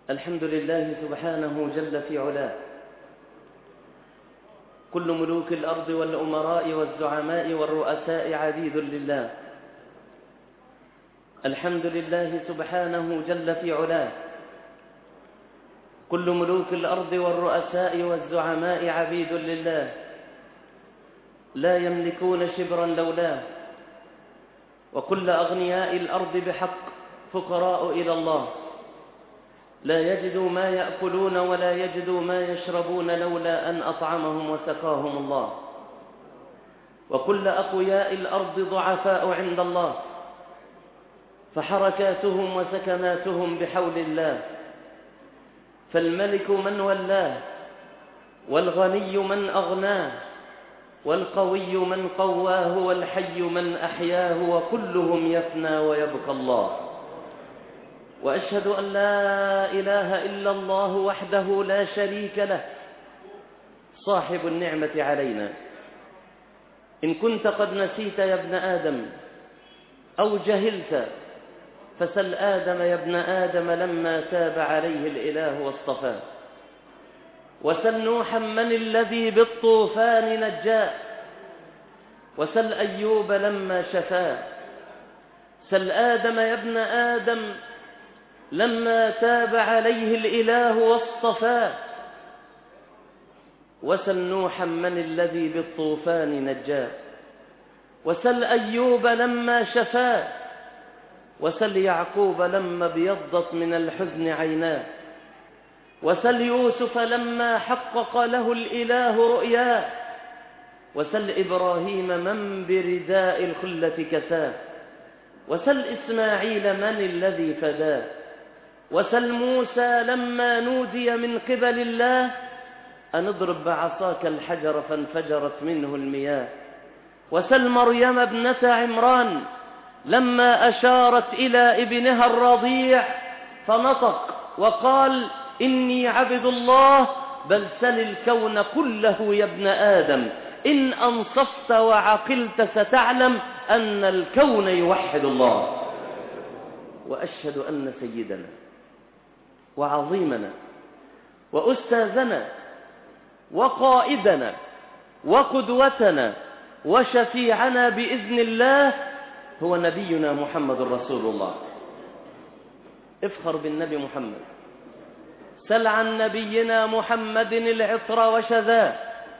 الحمد لله سبحانه جل في علاه كل ملوك الأرض والأمراء والزعماء والرؤساء عبيد لله الحمد لله سبحانه جل في علاه كل ملوك الأرض والرؤساء والزعماء عبيد لله لا يملكون شبرا لولاه وكل أغنياء الأرض بحق فقراء إلى الله لا يجدوا ما يأكلون ولا يجدوا ما يشربون لولا أن أطعمهم وسقاهم الله وكل أقوياء الأرض ضعفاء عند الله فحركاتهم وسكناتهم بحول الله فالملك من ولاه والغني من أغناه والقوي من قواه والحي من أحياه وكلهم يفنى ويبقى الله وأشهد أن لا إله إلا الله وحده لا شريك له صاحب النعمة علينا إن كنت قد نسيت يا ابن آدم أو جهلت فسل آدم يا ابن آدم لما تاب عليه الإله واصطفاه وسل نوحا من الذي بالطوفان نجاه وسل أيوب لما شفاه سل آدم يا ابن آدم لما تاب عليه الإله واصطفاه وسل نوحا من الذي بالطوفان نجاه وسل أيوب لما شفاه وسل يعقوب لما ابيضت من الحزن عيناه وسل يوسف لما حقق له الإله رؤياه وسل إبراهيم من برداء الخلة كساه وسل إسماعيل من الذي فداه وسل موسى لما نودي من قبل الله أن اضرب بعصاك الحجر فانفجرت منه المياه وسل مريم ابنة عمران لما أشارت إلى ابنها الرضيع فنطق وقال إني عبد الله بل سل الكون كله يا ابن آدم إن أنصفت وعقلت ستعلم أن الكون يوحد الله وأشهد أن سيدنا وعظيمنا وأستاذنا وقائدنا وقدوتنا وشفيعنا بإذن الله هو نبينا محمد رسول الله افخر بالنبي محمد سل عن نبينا محمد العطر وشذاه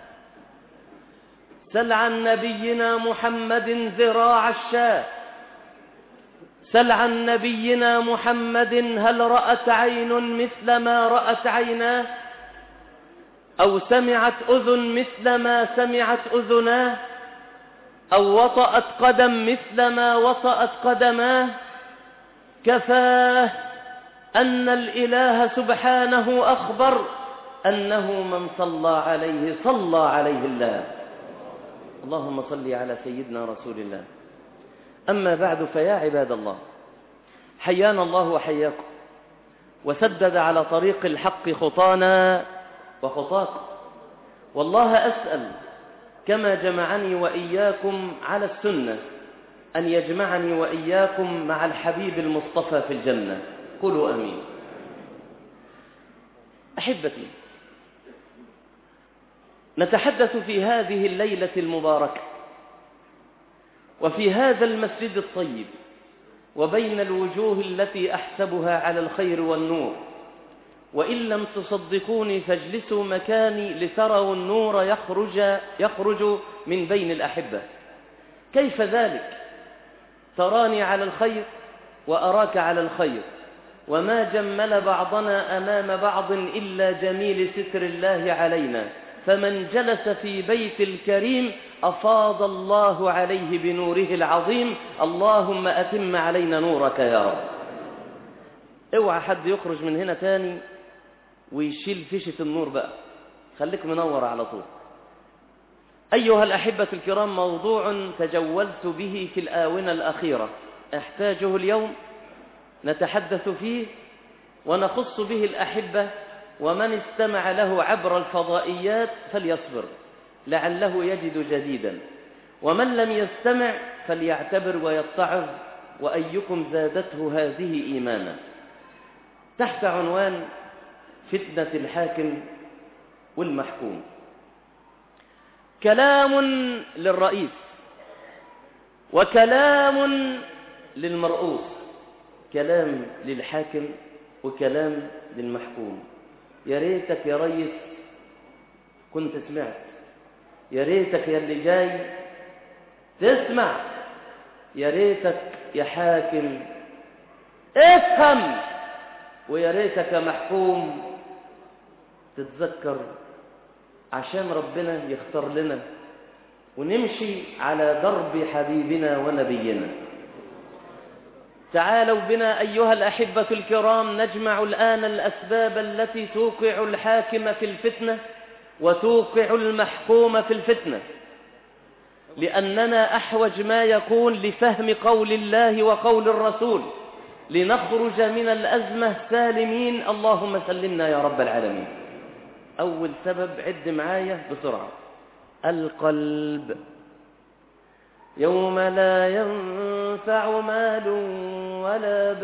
سل عن نبينا محمد ذراع الشاه سل عن نبينا محمد هل رأت عين مثل ما رأت عيناه أو سمعت أذن مثل ما سمعت أذناه أو وطأت قدم مثل ما وطأت قدماه كفاه أن الإله سبحانه أخبر أنه من صلى عليه صلى عليه الله اللهم صل على سيدنا رسول الله أما بعد فيا عباد الله حيانا الله وحياكم وسدد على طريق الحق خطانا وخطاكم والله أسأل كما جمعني وإياكم على السنة أن يجمعني وإياكم مع الحبيب المصطفى في الجنة قولوا أمين أحبتي نتحدث في هذه الليلة المباركة وفي هذا المسجد الطيب وبين الوجوه التي أحسبها على الخير والنور وإن لم تصدقوني فاجلسوا مكاني لتروا النور يخرج, يخرج من بين الأحبة كيف ذلك تراني على الخير وأراك على الخير وما جمل بعضنا أمام بعض إلا جميل ستر الله علينا فمن جلس في بيت الكريم أفاض الله عليه بنوره العظيم اللهم أتم علينا نورك يا رب اوعى حد يخرج من هنا تاني ويشيل فيشة النور بقى خليك منور على طول أيها الأحبة الكرام موضوع تجولت به في الآونة الأخيرة أحتاجه اليوم نتحدث فيه ونخص به الأحبة ومن استمع له عبر الفضائيات فليصبر لعله يجد جديدا ومن لم يستمع فليعتبر ويتعظ وأيكم زادته هذه إيمانا تحت عنوان فتنة الحاكم والمحكوم كلام للرئيس وكلام للمرؤوس كلام للحاكم وكلام للمحكوم يا ريتك يا ريس كنت سمعت يا ريتك يا اللي جاي تسمع يا ريتك يا حاكم افهم ويا ريتك يا محكوم تتذكر عشان ربنا يختار لنا ونمشي على درب حبيبنا ونبينا تعالوا بنا أيها الأحبة الكرام نجمع الآن الأسباب التي توقع الحاكم في الفتنة وتوقع المحكوم في الفتنة لأننا أحوج ما يكون لفهم قول الله وقول الرسول لنخرج من الأزمة سالمين اللهم سلمنا يا رب العالمين أول سبب عد معايا بسرعة القلب يوم لا ينفع مال ولا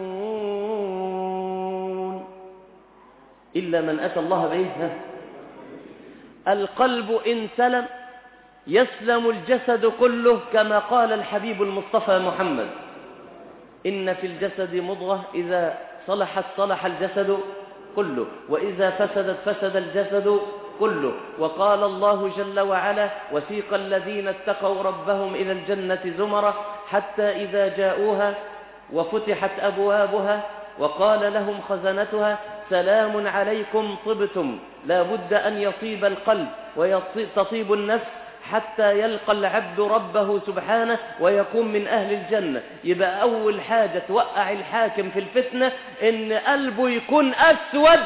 بنون إلا من أتى الله به القلب إن سلم يسلم الجسد كله كما قال الحبيب المصطفى محمد إن في الجسد مضغة إذا صلحت صلح الجسد كله وإذا فسدت فسد الجسد كله وقال الله جل وعلا وسيق الذين اتقوا ربهم إلى الجنة زمرة حتى إذا جاءوها وفتحت أبوابها وقال لهم خزنتها سلام عليكم طبتم لا بد أن يطيب القلب وتطيب النفس حتى يلقى العبد ربه سبحانه ويكون من أهل الجنة يبقى أول حاجة توقع الحاكم في الفتنة إن قلبه يكون أسود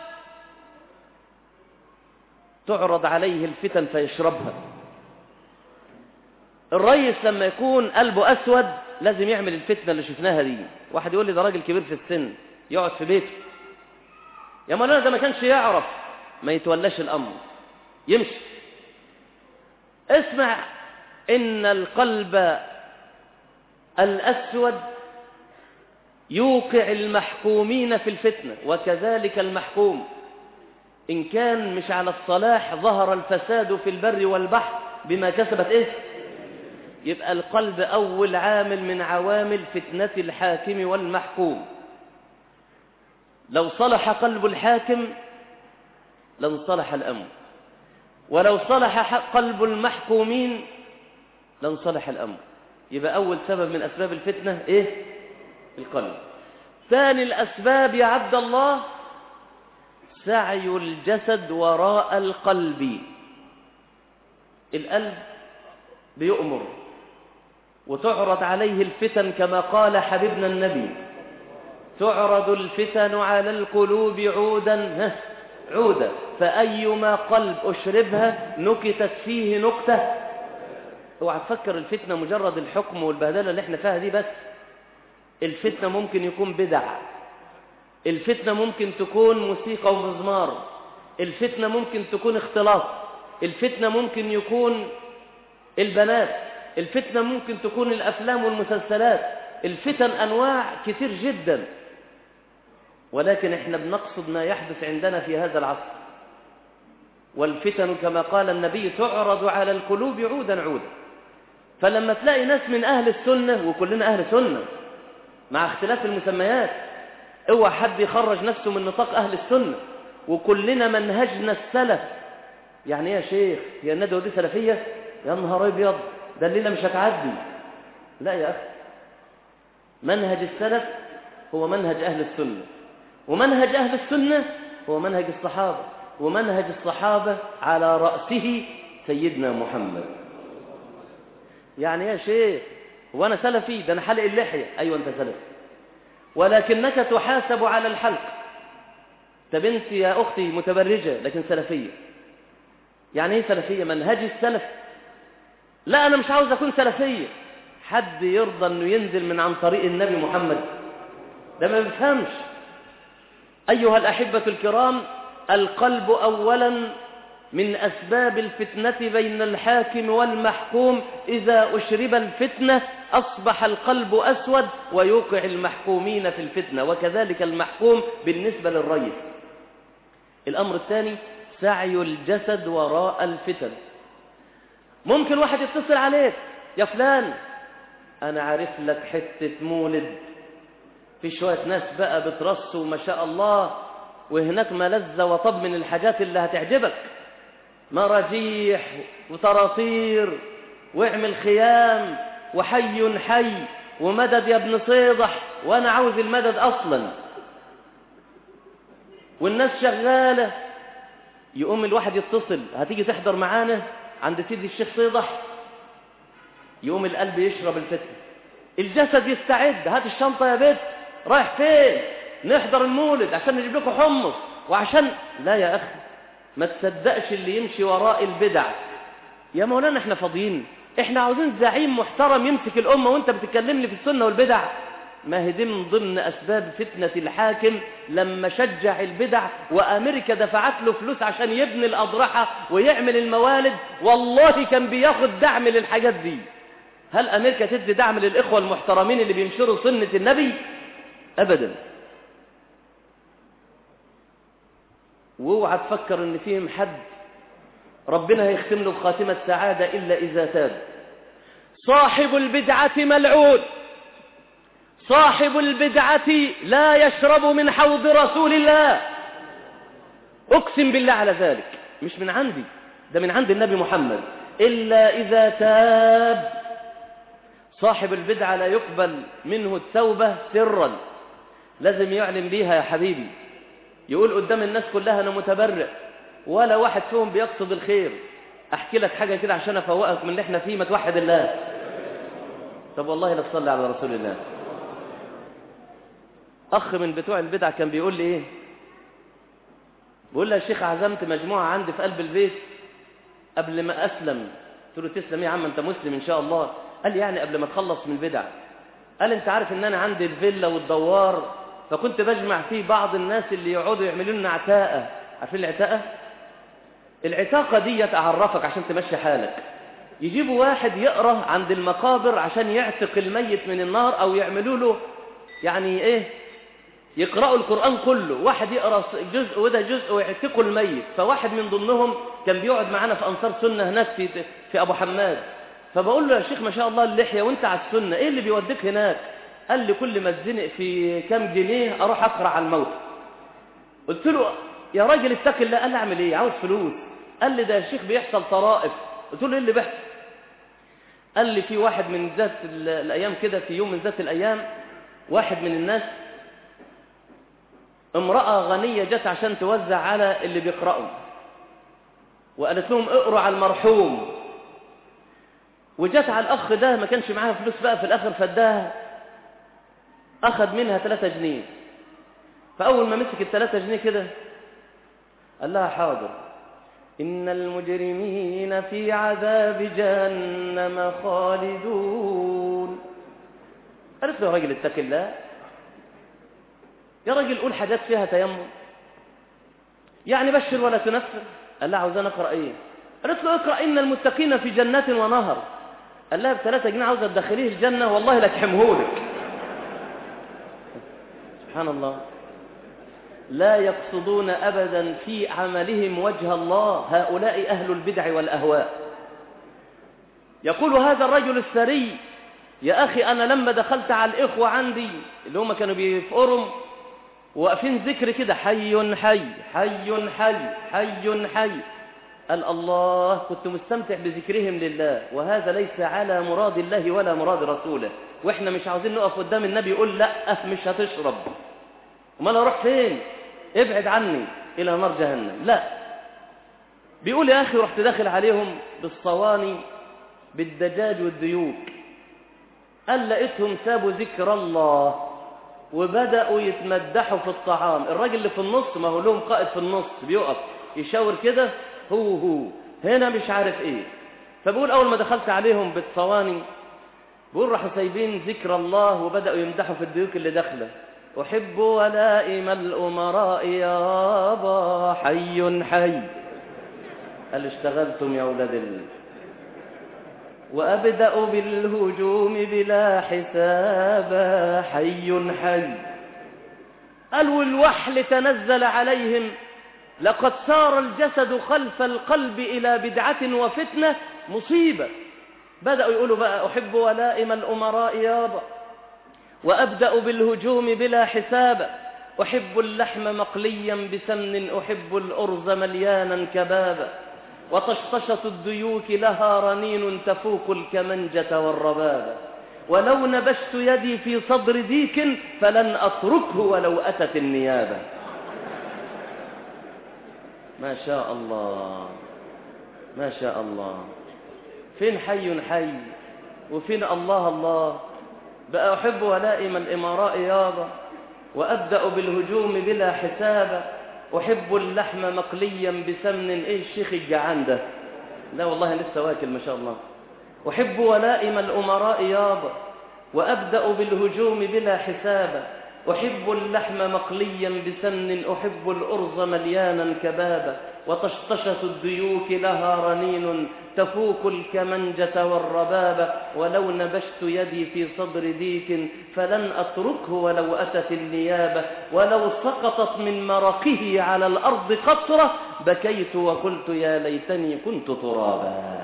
تعرض عليه الفتن فيشربها الريس لما يكون قلبه أسود لازم يعمل الفتنة اللي شفناها دي واحد يقول لي ده راجل كبير في السن يقعد في بيته يا مولانا ده ما كانش يعرف ما يتولاش الأمر يمشي اسمع إن القلب الأسود يوقع المحكومين في الفتنة وكذلك المحكوم إن كان مش على الصلاح ظهر الفساد في البر والبحر بما كسبت إيه يبقى القلب أول عامل من عوامل فتنة الحاكم والمحكوم لو صلح قلب الحاكم لانصلح الأمر ولو صلح قلب المحكومين لانصلح الأمر يبقى أول سبب من أسباب الفتنة إيه القلب ثاني الأسباب يا عبد الله سعي الجسد وراء القلب القلب بيؤمر وتعرض عليه الفتن كما قال حبيبنا النبي تعرض الفتن على القلوب عودا عودا فأيما قلب أشربها نكتت فيه نكتة اوعى تفكر الفتنة مجرد الحكم والبهدلة اللي احنا فيها دي بس الفتنة ممكن يكون بدع الفتنة ممكن تكون موسيقى ومزمار الفتنة ممكن تكون اختلاط الفتنة ممكن يكون البنات الفتنة ممكن تكون الأفلام والمسلسلات الفتن أنواع كتير جدا ولكن احنا بنقصد ما يحدث عندنا في هذا العصر والفتن كما قال النبي تعرض على القلوب عودا عودا فلما تلاقي ناس من أهل السنة وكلنا أهل سنة مع اختلاف المسميات اوعى حد يخرج نفسه من نطاق أهل السنة وكلنا منهجنا السلف يعني يا شيخ يا الندوة دي سلفية يا نهار ابيض ده الليلة مش هتعدي لا يا أخي منهج السلف هو منهج أهل السنة ومنهج أهل السنة هو منهج الصحابة ومنهج الصحابة على رأسه سيدنا محمد يعني يا شيخ وانا سلفي ده انا حلق اللحية ايوه انت سلفي ولكنك تحاسب على الحلق طب انت يا اختي متبرجة لكن سلفية يعني ايه سلفية منهج السلف لا انا مش عاوز اكون سلفية حد يرضى انه ينزل من عن طريق النبي محمد ده ما بيفهمش ايها الاحبة الكرام القلب اولا من أسباب الفتنة بين الحاكم والمحكوم إذا أشرب الفتنة أصبح القلب أسود ويوقع المحكومين في الفتنة وكذلك المحكوم بالنسبة للرئيس الأمر الثاني سعي الجسد وراء الفتن ممكن واحد يتصل عليك يا فلان أنا عارف لك حتة مولد في شوية ناس بقى بترصوا ما شاء الله وهناك ملذة وطب من الحاجات اللي هتعجبك مراجيح وطراطير واعمل خيام وحي حي ومدد يا ابن صيدح وانا عاوز المدد اصلا والناس شغالة يقوم الواحد يتصل هتيجي تحضر معانا عند سيدي الشيخ صيدح يقوم القلب يشرب الفتن الجسد يستعد هات الشنطة يا بيت رايح فين نحضر المولد عشان نجيب لكم حمص وعشان لا يا أخي ما تصدقش اللي يمشي وراء البدع يا مولانا احنا فاضيين احنا عاوزين زعيم محترم يمسك الأمة وانت بتكلمني في السنة والبدع ما هي دي من ضمن أسباب فتنة الحاكم لما شجع البدع وأمريكا دفعت له فلوس عشان يبني الأضرحة ويعمل الموالد والله كان بياخد دعم للحاجات دي هل أمريكا تدي دعم للإخوة المحترمين اللي بينشروا سنة النبي أبدا واوعى تفكر ان فيهم حد ربنا هيختم له بخاتمة سعادة إلا إذا تاب صاحب البدعة ملعون صاحب البدعة لا يشرب من حوض رسول الله أقسم بالله على ذلك مش من عندي ده من عند النبي محمد إلا إذا تاب صاحب البدعة لا يقبل منه التوبة سرا لازم يعلم بيها يا حبيبي يقول قدام الناس كلها أنا متبرع ولا واحد فيهم بيقصد الخير أحكي لك حاجة كده عشان أفوقك من اللي احنا فيه ما توحد الله طب والله لا تصلي على رسول الله أخ من بتوع البدع كان بيقول لي إيه بيقول لي يا شيخ عزمت مجموعة عندي في قلب البيت قبل ما أسلم قلت له تسلم يا عم أنت مسلم إن شاء الله قال لي يعني قبل ما تخلص من البدع قال أنت عارف إن أنا عندي الفيلا والدوار فكنت بجمع فيه بعض الناس اللي يقعدوا يعملوا لنا عتاقة عارفين العتاقة؟ العتاقة دي أعرفك عشان تمشي حالك يجيبوا واحد يقرأ عند المقابر عشان يعتق الميت من النار أو يعملوا له يعني إيه يقرأوا القرآن كله واحد يقرأ جزء وده جزء ويعتقوا الميت فواحد من ضمنهم كان بيقعد معانا في أنصار سنة هناك في, في أبو حماد فبقول له يا شيخ ما شاء الله اللحية وانت على السنة ايه اللي بيوديك هناك قال لي كل ما اتزنق في كام جنيه اروح اقرا على الموت قلت له يا راجل اتق الله قال لي اعمل ايه عاوز فلوس قال لي ده يا شيخ بيحصل طرائف قلت له ايه اللي بيحصل قال لي في واحد من ذات الايام كده في يوم من ذات الايام واحد من الناس امرأة غنية جت عشان توزع على اللي بيقرأوا وقالت لهم اقروا على المرحوم وجت على الأخ ده ما كانش معاها فلوس بقى في الآخر فداها أخذ منها ثلاثة جنيه فأول ما مسك الثلاثة جنيه كده قال لها حاضر إن المجرمين في عذاب جهنم خالدون قالت له يا راجل اتق الله يا راجل قول حاجات فيها تيمم يعني بشر ولا تنفر قال لها عاوزان اقرا ايه قالت له اقرا ان المتقين في جنات ونهر قال لها بثلاثة جنيه عاوزه تدخليه الجنه والله لا تحمهولك سبحان الله لا يقصدون ابدا في عملهم وجه الله هؤلاء اهل البدع والاهواء يقول هذا الرجل الثري يا اخي انا لما دخلت على الاخوه عندي اللي هم كانوا بيفقروا واقفين ذكر كده حي حي حي حي حي حي قال الله كنت مستمتع بذكرهم لله وهذا ليس على مراد الله ولا مراد رسوله واحنا مش عاوزين نقف قدام النبي يقول لا مش هتشرب امال اروح فين ابعد عني الى نار جهنم لا بيقول يا اخي رحت داخل عليهم بالصواني بالدجاج والديوك قال لقيتهم سابوا ذكر الله وبدأوا يتمدحوا في الطعام الراجل اللي في النص ما هو لهم قائد في النص بيقف يشاور كده هو هو هنا مش عارف ايه فبقول اول ما دخلت عليهم بالصواني بقول راحوا سايبين ذكر الله وبدأوا يمدحوا في الديوك اللي داخله أحب ولائم الأمراء يابا حي حي قال اشتغلتم يا أولاد ال... وأبدأ بالهجوم بلا حساب حي حي قال والوحل تنزل عليهم لقد سار الجسد خلف القلب إلى بدعة وفتنة مصيبة بدأوا يقولوا بقى أحب ولائم الأمراء يابا وأبدأ بالهجوم بلا حساب أحب اللحم مقليا بسمن أحب الأرز مليانا كبابا وطشطشة الديوك لها رنين تفوق الكمنجة والربابة ولو نبشت يدي في صدر ديك فلن أتركه ولو أتت النيابة ما شاء الله ما شاء الله فين حي حي وفين الله الله بقى أحب ولائم الإمراء يابا وأبدأ بالهجوم بلا حساب أحب اللحم مقليا بسمن إيه الشيخ الجعان ده لا والله لسه واكل ما شاء الله أحب ولائم الأمراء يابا وأبدأ بالهجوم بلا حساب أحب اللحم مقليا بسمن أحب الأرز مليانا كبابا وطشطشة الديوك لها رنين تفوق الكمنجة والرباب ولو نبشت يدي في صدر ديك فلن أتركه ولو أتت النيابة ولو سقطت من مرقه على الأرض قطرة بكيت وقلت يا ليتني كنت ترابا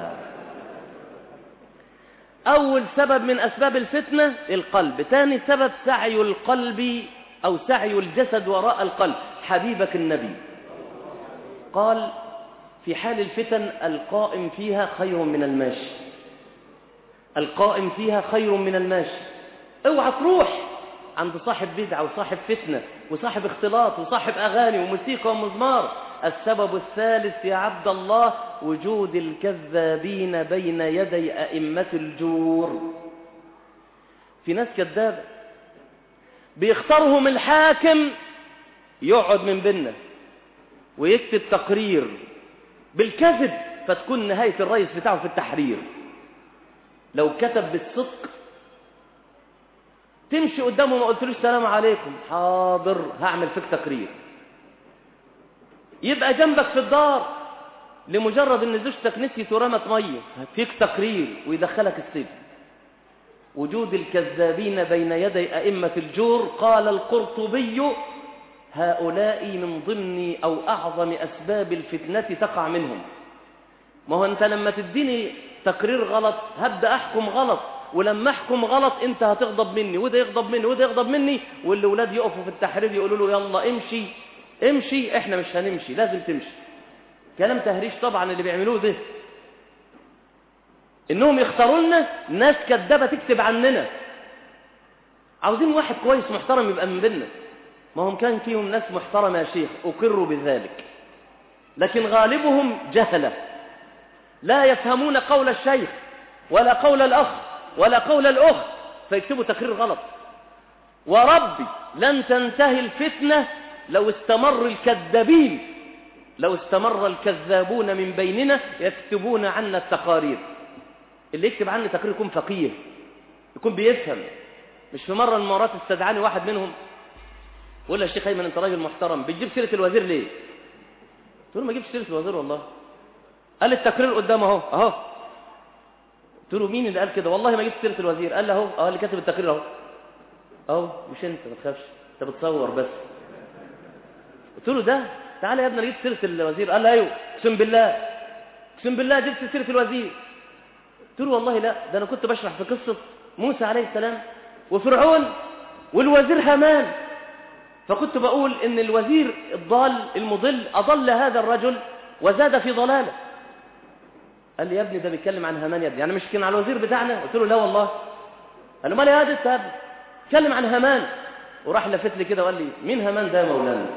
أول سبب من أسباب الفتنة القلب ثاني سبب سعي القلب أو سعي الجسد وراء القلب حبيبك النبي قال في حال الفتن القائم فيها خير من الماشي القائم فيها خير من الماشي اوعى تروح عند صاحب بدعة وصاحب فتنة وصاحب اختلاط وصاحب أغاني وموسيقى ومزمار السبب الثالث يا عبد الله وجود الكذابين بين يدي أئمة الجور في ناس كذابة بيختارهم الحاكم يقعد من بيننا ويكتب تقرير بالكذب فتكون نهاية الرئيس بتاعه في التحرير لو كتب بالصدق تمشي قدامه ما قلتلوش سلام عليكم حاضر هعمل فيك تقرير يبقى جنبك في الدار لمجرد ان زوجتك نسيت ورمت ميه فيك تقرير ويدخلك السجن وجود الكذابين بين يدي أئمة الجور قال القرطبي هؤلاء من ضمن أو أعظم أسباب الفتنة تقع منهم ما هو أنت لما تديني تقرير غلط هبدأ أحكم غلط ولما أحكم غلط أنت هتغضب مني وده يغضب مني وده يغضب مني والأولاد يقفوا في التحرير يقولوا له يلا امشي امشي احنا مش هنمشي لازم تمشي كلام تهريش طبعا اللي بيعملوه ده انهم يختاروا لنا ناس كدابه تكتب عننا عاوزين واحد كويس محترم يبقى من بيننا ما هم كان فيهم ناس محترمه يا شيخ اقروا بذلك لكن غالبهم جهله لا يفهمون قول الشيخ ولا قول الاخ ولا قول الاخت فيكتبوا تقرير غلط وربي لن تنتهي الفتنه لو استمر الكذابين لو استمر الكذابون من بيننا يكتبون عنا التقارير اللي يكتب عني تقرير يكون فقيه يكون بيفهم مش في مرة المرات استدعاني واحد منهم يقول له يا شيخ ايمن انت راجل محترم بتجيب سيرة الوزير ليه قلت له ما اجيبش سيرة الوزير والله قال لي التقرير قدام اهو اهو قلت له مين اللي قال كده والله ما جبت سيرة الوزير قال له اهو اهو اللي كاتب التقرير اهو اهو مش انت ما تخافش انت بتصور بس قلت له ده تعالى يا ابني انا جبت سيره الوزير قال لي ايوه اقسم بالله اقسم بالله جبت سيره الوزير قلت له والله لا ده انا كنت بشرح في قصه موسى عليه السلام وفرعون والوزير هامان فكنت بقول ان الوزير الضال المضل اضل هذا الرجل وزاد في ضلاله قال لي يا ابني ده بيتكلم عن هامان يا ابني يعني مش كان على الوزير بتاعنا قلت له لا والله قال له مال يا ده يا ابني اتكلم عن هامان وراح لفت لي كده وقال لي مين هامان ده يا مولانا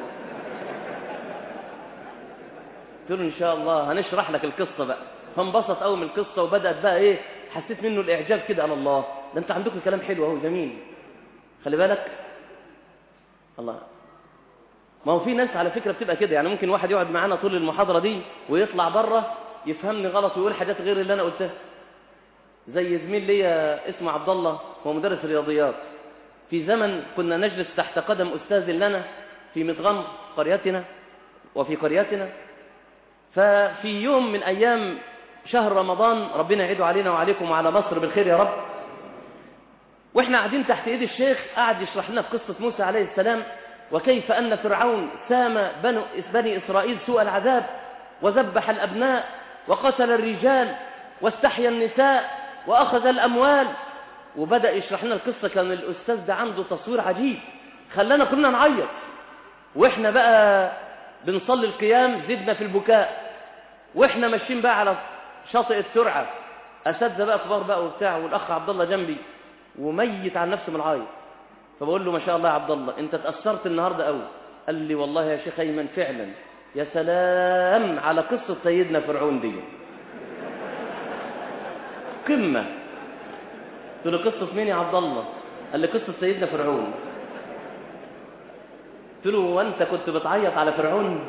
قلت له ان شاء الله هنشرح لك القصه بقى فانبسط قوي من القصه وبدات بقى ايه حسيت منه الاعجاب كده على الله ده انت عندكم كلام حلو اهو جميل خلي بالك الله ما هو في ناس على فكره بتبقى كده يعني ممكن واحد يقعد معانا طول المحاضره دي ويطلع بره يفهمني غلط ويقول حاجات غير اللي انا قلتها زي زميل ليا اسمه عبد الله هو مدرس رياضيات في زمن كنا نجلس تحت قدم استاذ لنا في مدغم قريتنا وفي قريتنا ففي يوم من أيام شهر رمضان ربنا يعيده علينا وعليكم وعلى مصر بالخير يا رب واحنا قاعدين تحت ايد الشيخ قاعد يشرح لنا في قصة موسى عليه السلام وكيف أن فرعون سام بنو بني إسرائيل سوء العذاب وذبح الأبناء وقتل الرجال واستحيا النساء وأخذ الأموال وبدأ يشرح لنا القصة كان الأستاذ ده عنده تصوير عجيب خلانا كلنا نعيط وإحنا بقى بنصلي القيام زدنا في البكاء وإحنا ماشيين بقى على شاطئ الترعة أساتذة بقى كبار بقى وبتاع والأخ عبد الله جنبي وميت عن نفسه من العيط فبقول له ما شاء الله يا عبد الله انت تأثرت النهاردة قوي قال لي والله يا شيخ أيمن فعلا يا سلام على قصة سيدنا فرعون دي قمة قلت له قصة مين يا عبد الله قال لي قصة سيدنا فرعون قلت له وانت كنت بتعيط على فرعون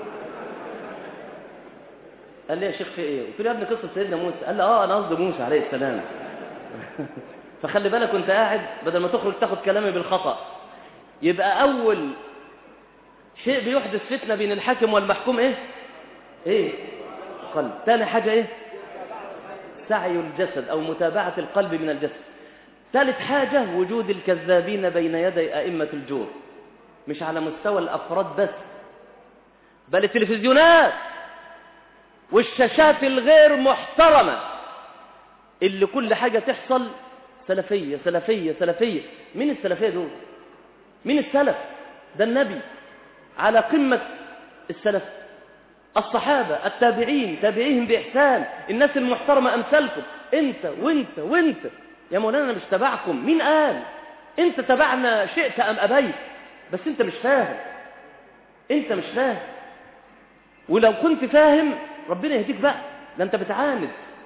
قال لي يا شيخ في ايه قلت له يا ابني قصة سيدنا موسى قال لي اه انا قصدي موسى عليه السلام فخلي بالك وانت قاعد بدل ما تخرج تاخد كلامي بالخطأ يبقى أول شيء بيحدث فتنة بين الحاكم والمحكوم إيه؟ إيه؟ قلب ثاني حاجة إيه؟ سعي الجسد أو متابعة القلب من الجسد ثالث حاجة وجود الكذابين بين يدي أئمة الجور مش على مستوى الأفراد بس بل التلفزيونات والشاشات الغير محترمة اللي كل حاجة تحصل سلفية سلفية سلفية مين السلفية دول مين السلف ده النبي على قمة السلف الصحابة التابعين تابعيهم بإحسان الناس المحترمة أمثالكم انت وانت وانت يا مولانا مش تبعكم مين قال انت تبعنا شئت أم أبيت بس انت مش فاهم انت مش فاهم ولو كنت فاهم ربنا يهديك بقى ده انت بتعاند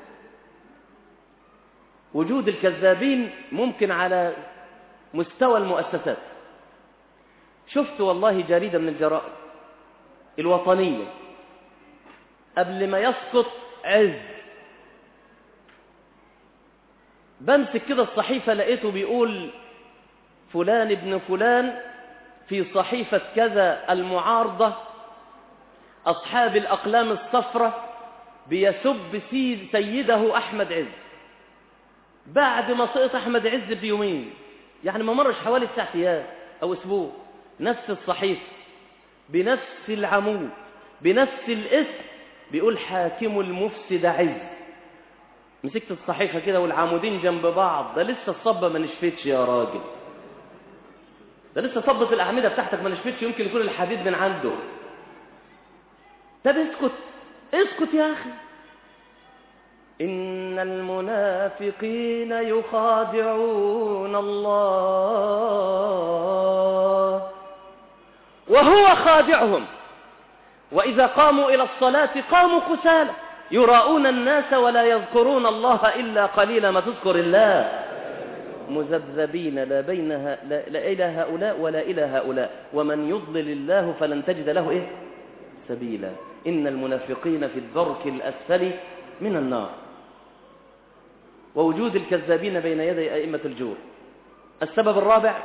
وجود الكذابين ممكن على مستوى المؤسسات شفت والله جريدة من الجرائد الوطنية قبل ما يسقط عز بمسك كده الصحيفة لقيته بيقول فلان ابن فلان في صحيفة كذا المعارضة أصحاب الأقلام الصفرة بيسب سيد سيده أحمد عز بعد ما سقط أحمد عز بيومين يعني ما مرش حوالي تسع أيام أو أسبوع نفس الصحيفة بنفس العمود بنفس الاسم بيقول حاكم المفسد عز مسكت الصحيفة كده والعمودين جنب بعض ده لسه الصبة ما نشفتش يا راجل ده لسه صبة الأعمدة بتاعتك ما نشفتش يمكن يكون الحديد من عنده طب اسكت اسكت يا أخي إن المنافقين يخادعون الله وهو خادعهم وإذا قاموا إلى الصلاة قاموا كسالى يراؤون الناس ولا يذكرون الله إلا قليلا ما تذكر الله مذبذبين لا بينها لا, لا إلى هؤلاء ولا إلى هؤلاء ومن يضلل الله فلن تجد له إيه سبيلا إن المنافقين في الدرك الأسفل من النار ووجود الكذابين بين يدي أئمة الجور السبب الرابع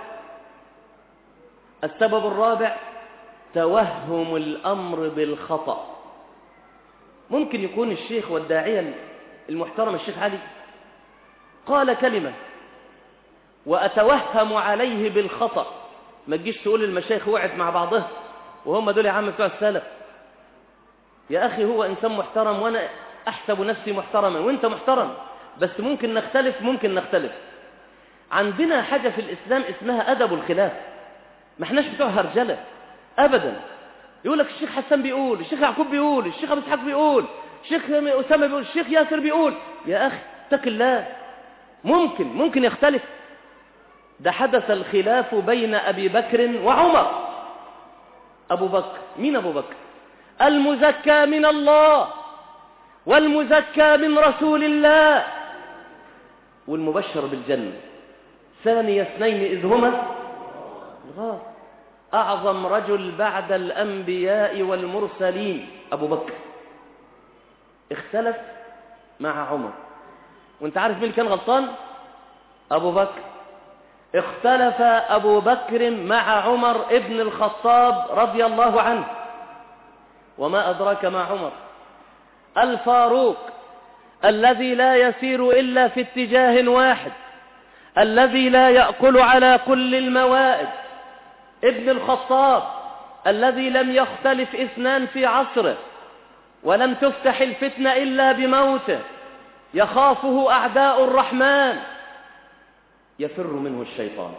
السبب الرابع توهم الأمر بالخطأ ممكن يكون الشيخ والداعية المحترم الشيخ علي قال كلمة وأتوهم عليه بالخطأ ما تجيش تقول المشايخ وقعت مع بعضها وهم دول يا عم بتوع السلف يا أخي هو إنسان محترم وأنا أحسب نفسي محترما وأنت محترم بس ممكن نختلف ممكن نختلف عندنا حاجة في الإسلام اسمها أدب الخلاف ما احناش بتوع هرجلة أبدا يقول لك الشيخ حسان بيقول الشيخ يعقوب بيقول الشيخ أبو إسحاق بيقول الشيخ أسامة بيقول الشيخ ياسر بيقول يا أخي اتق الله ممكن ممكن يختلف ده حدث الخلاف بين أبي بكر وعمر أبو بكر مين أبو بكر المزكى من الله والمزكى من رسول الله والمبشر بالجنة ثاني اثنين إذ هما الغار أعظم رجل بعد الأنبياء والمرسلين أبو بكر اختلف مع عمر وانت عارف مين كان غلطان أبو بكر اختلف أبو بكر مع عمر ابن الخطاب رضي الله عنه وما أدراك مع عمر الفاروق الذي لا يسير إلا في اتجاه واحد الذي لا يأكل على كل الموائد ابن الخطاب الذي لم يختلف اثنان في عصره ولم تفتح الفتنة إلا بموته يخافه أعداء الرحمن يفر منه الشيطان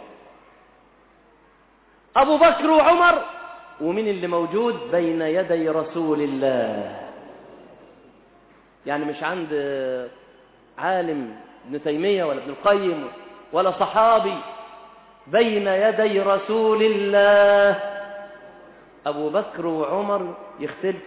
أبو بكر وعمر ومن اللي موجود بين يدي رسول الله يعني مش عند عالم ابن تيمية ولا ابن القيم ولا صحابي بين يدي رسول الله أبو بكر وعمر يختلف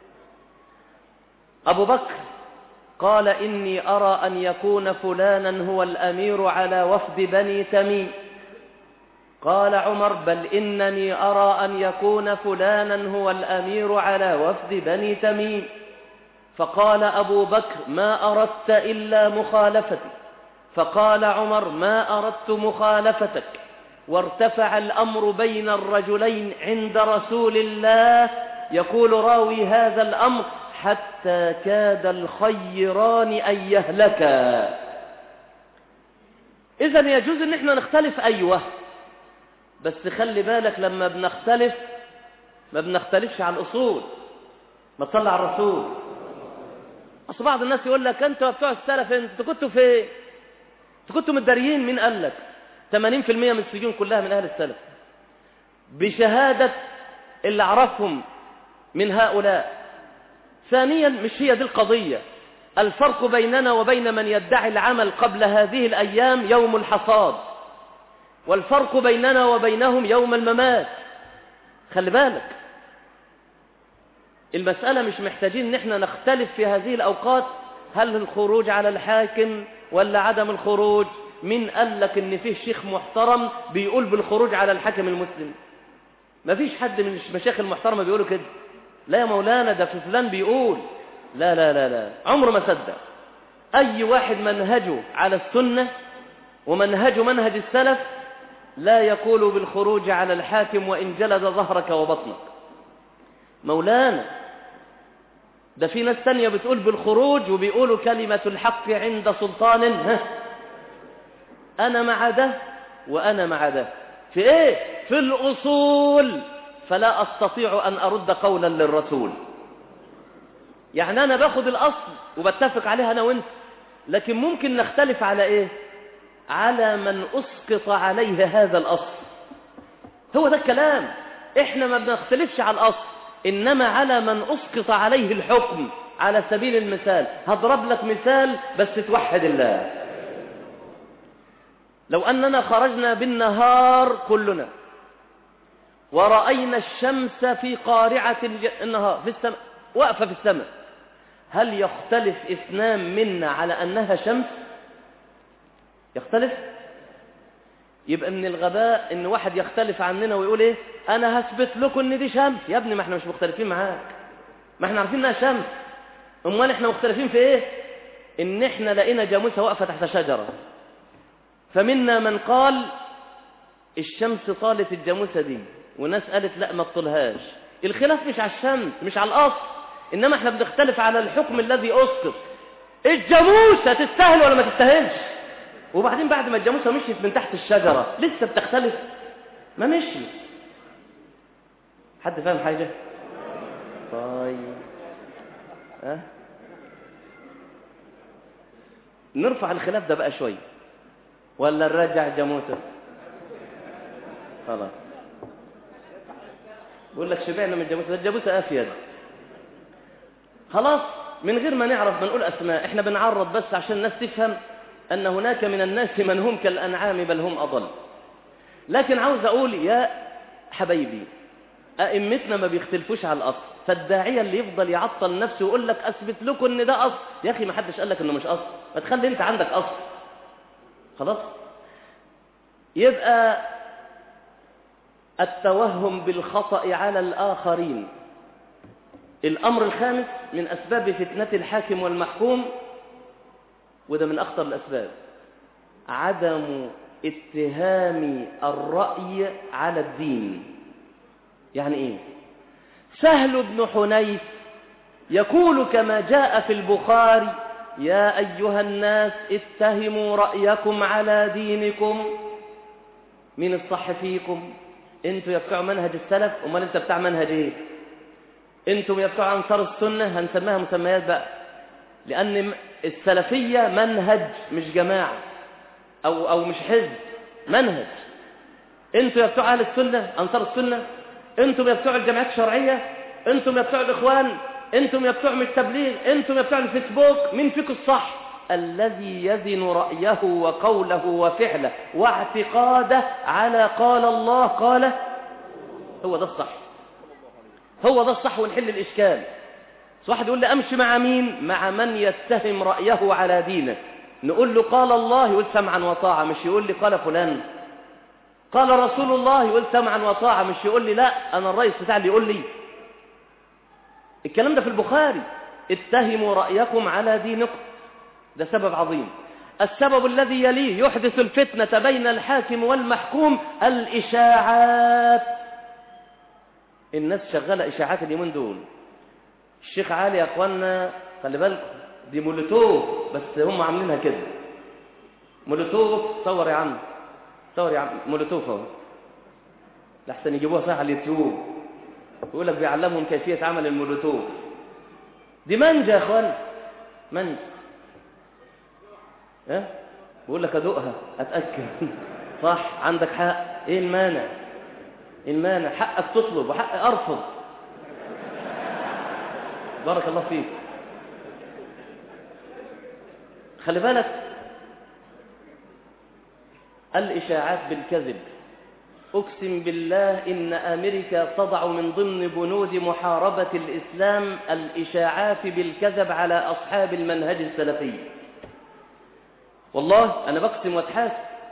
أبو بكر قال إني أرى أن يكون فلانا هو الأمير على وفد بني تميم قال عمر بل إنني أرى أن يكون فلانا هو الأمير على وفد بني تميم فقال أبو بكر ما أردت إلا مخالفتي فقال عمر ما أردت مخالفتك وارتفع الأمر بين الرجلين عند رسول الله يقول راوي هذا الأمر حتى كاد الخيران أن يهلكا إذا يجوز أن احنا نختلف أيوه بس خلي بالك لما بنختلف ما بنختلفش على الأصول ما تصلي على الرسول أصل بعض الناس يقول لك أنتوا بتوع السلف أنتوا كنتوا في أنتوا كنتوا متداريين مين قال لك 80% من السجون كلها من أهل السلف بشهادة اللي أعرفهم من هؤلاء ثانيا مش هي دي القضية الفرق بيننا وبين من يدعي العمل قبل هذه الأيام يوم الحصاد والفرق بيننا وبينهم يوم الممات خلي بالك المسألة مش محتاجين ان احنا نختلف في هذه الأوقات هل الخروج على الحاكم ولا عدم الخروج مين قال لك ان فيه شيخ محترم بيقول بالخروج على الحاكم المسلم ما فيش حد من المشايخ المحترمة بيقولوا كده لا يا مولانا ده في فلان بيقول لا لا لا لا عمره ما صدق أي واحد منهجه على السنة ومنهجه منهج السلف لا يقول بالخروج على الحاكم وإن جلد ظهرك وبطنك مولانا ده في ناس تانية بتقول بالخروج وبيقولوا كلمة الحق عند سلطان ها أنا مع ده وأنا مع ده في إيه؟ في الأصول فلا أستطيع أن أرد قولا للرسول يعني أنا باخد الأصل وبتفق عليها أنا وإنت لكن ممكن نختلف على إيه على من أسقط عليه هذا الأصل هو ده الكلام إحنا ما بنختلفش على الأصل إنما على من أسقط عليه الحكم على سبيل المثال هضرب لك مثال بس توحد الله لو أننا خرجنا بالنهار كلنا ورأينا الشمس في قارعة النهار في السماء واقفة في السماء هل يختلف اثنان منا على أنها شمس يختلف يبقى من الغباء ان واحد يختلف عننا ويقول ايه انا هثبت لكم ان دي شمس يا ابني ما احنا مش مختلفين معاك ما احنا عارفين انها شمس امال احنا مختلفين في ايه ان احنا لقينا جاموسه واقفه تحت شجره فمنا من قال الشمس طالت الجاموسه دي وناس قالت لا ما تطولهاش الخلاف مش على الشمس مش على الاصل انما احنا بنختلف على الحكم الذي اسقط الجاموسه تستاهل ولا ما تستاهلش وبعدين بعد ما الجاموسه مشيت من تحت الشجره لسه بتختلف ما مشي حد فاهم حاجه طيب ها نرفع الخلاف ده بقى شويه ولا نرجع الجاموسه خلاص بقول لك شبعنا من الجاموسه الجاموسه افيد خلاص من غير ما نعرف بنقول اسماء احنا بنعرض بس عشان الناس تفهم أن هناك من الناس من هم كالأنعام بل هم أضل لكن عاوز أقول يا حبايبي أئمتنا ما بيختلفوش على الأصل فالداعية اللي يفضل يعطل نفسه ويقول لك أثبت لكم إن ده أصل يا أخي ما حدش قال لك إنه مش أصل ما تخلي أنت عندك أصل خلاص يبقى التوهم بالخطأ على الآخرين الأمر الخامس من أسباب فتنة الحاكم والمحكوم وده من أخطر الأسباب عدم اتهام الرأي على الدين يعني إيه سهل بن حنيف يقول كما جاء في البخاري يا أيها الناس اتهموا رأيكم على دينكم من الصح فيكم انتوا يا بتوع منهج السلف امال انت بتاع منهج ايه انتم يا بتوع انصار السنه هنسميها مسميات بقى لان السلفيه منهج مش جماعه او او مش حزب منهج انتوا يا بتوع اهل السنه انصار السنه انتم يا بتوع الجماعات الشرعيه انتم يا بتوع الاخوان انتم يا بتوع التبليغ انتم يا بتوع الفيسبوك مين فيكم الصح الذي يزن رأيه وقوله وفعله واعتقاده على قال الله قال هو ده الصح هو ده الصح ونحل الإشكال واحد يقول لي أمشي مع مين مع من يتهم رأيه على دينه نقول له قال الله يقول سمعا وطاعة مش يقول لي قال فلان قال رسول الله يقول سمعا وطاعة مش يقول لي لا أنا الرئيس بتاع اللي يقول لي الكلام ده في البخاري اتهموا رأيكم على دينكم ده سبب عظيم السبب الذي يليه يحدث الفتنة بين الحاكم والمحكوم الإشاعات الناس شغالة إشاعات اليومين دول الشيخ علي يا أخوانا خلي بالكم دي مولوتوف بس هم عاملينها كده مولوتوف صور يا عم صور يا عم مولوتوف اهو لحسن يجيبوها صح على اليوتيوب يقول لك بيعلمهم كيفية عمل المولوتوف دي منجا يا اخوان منجا ها بقول لك ادوقها اتاكد صح عندك حق ايه المانع إيه المانع حقك تطلب وحقي ارفض بارك الله فيك خلي بالك الاشاعات بالكذب اقسم بالله ان امريكا تضع من ضمن بنود محاربه الاسلام الاشاعات بالكذب على اصحاب المنهج السلفي والله أنا بقسم واتحاسب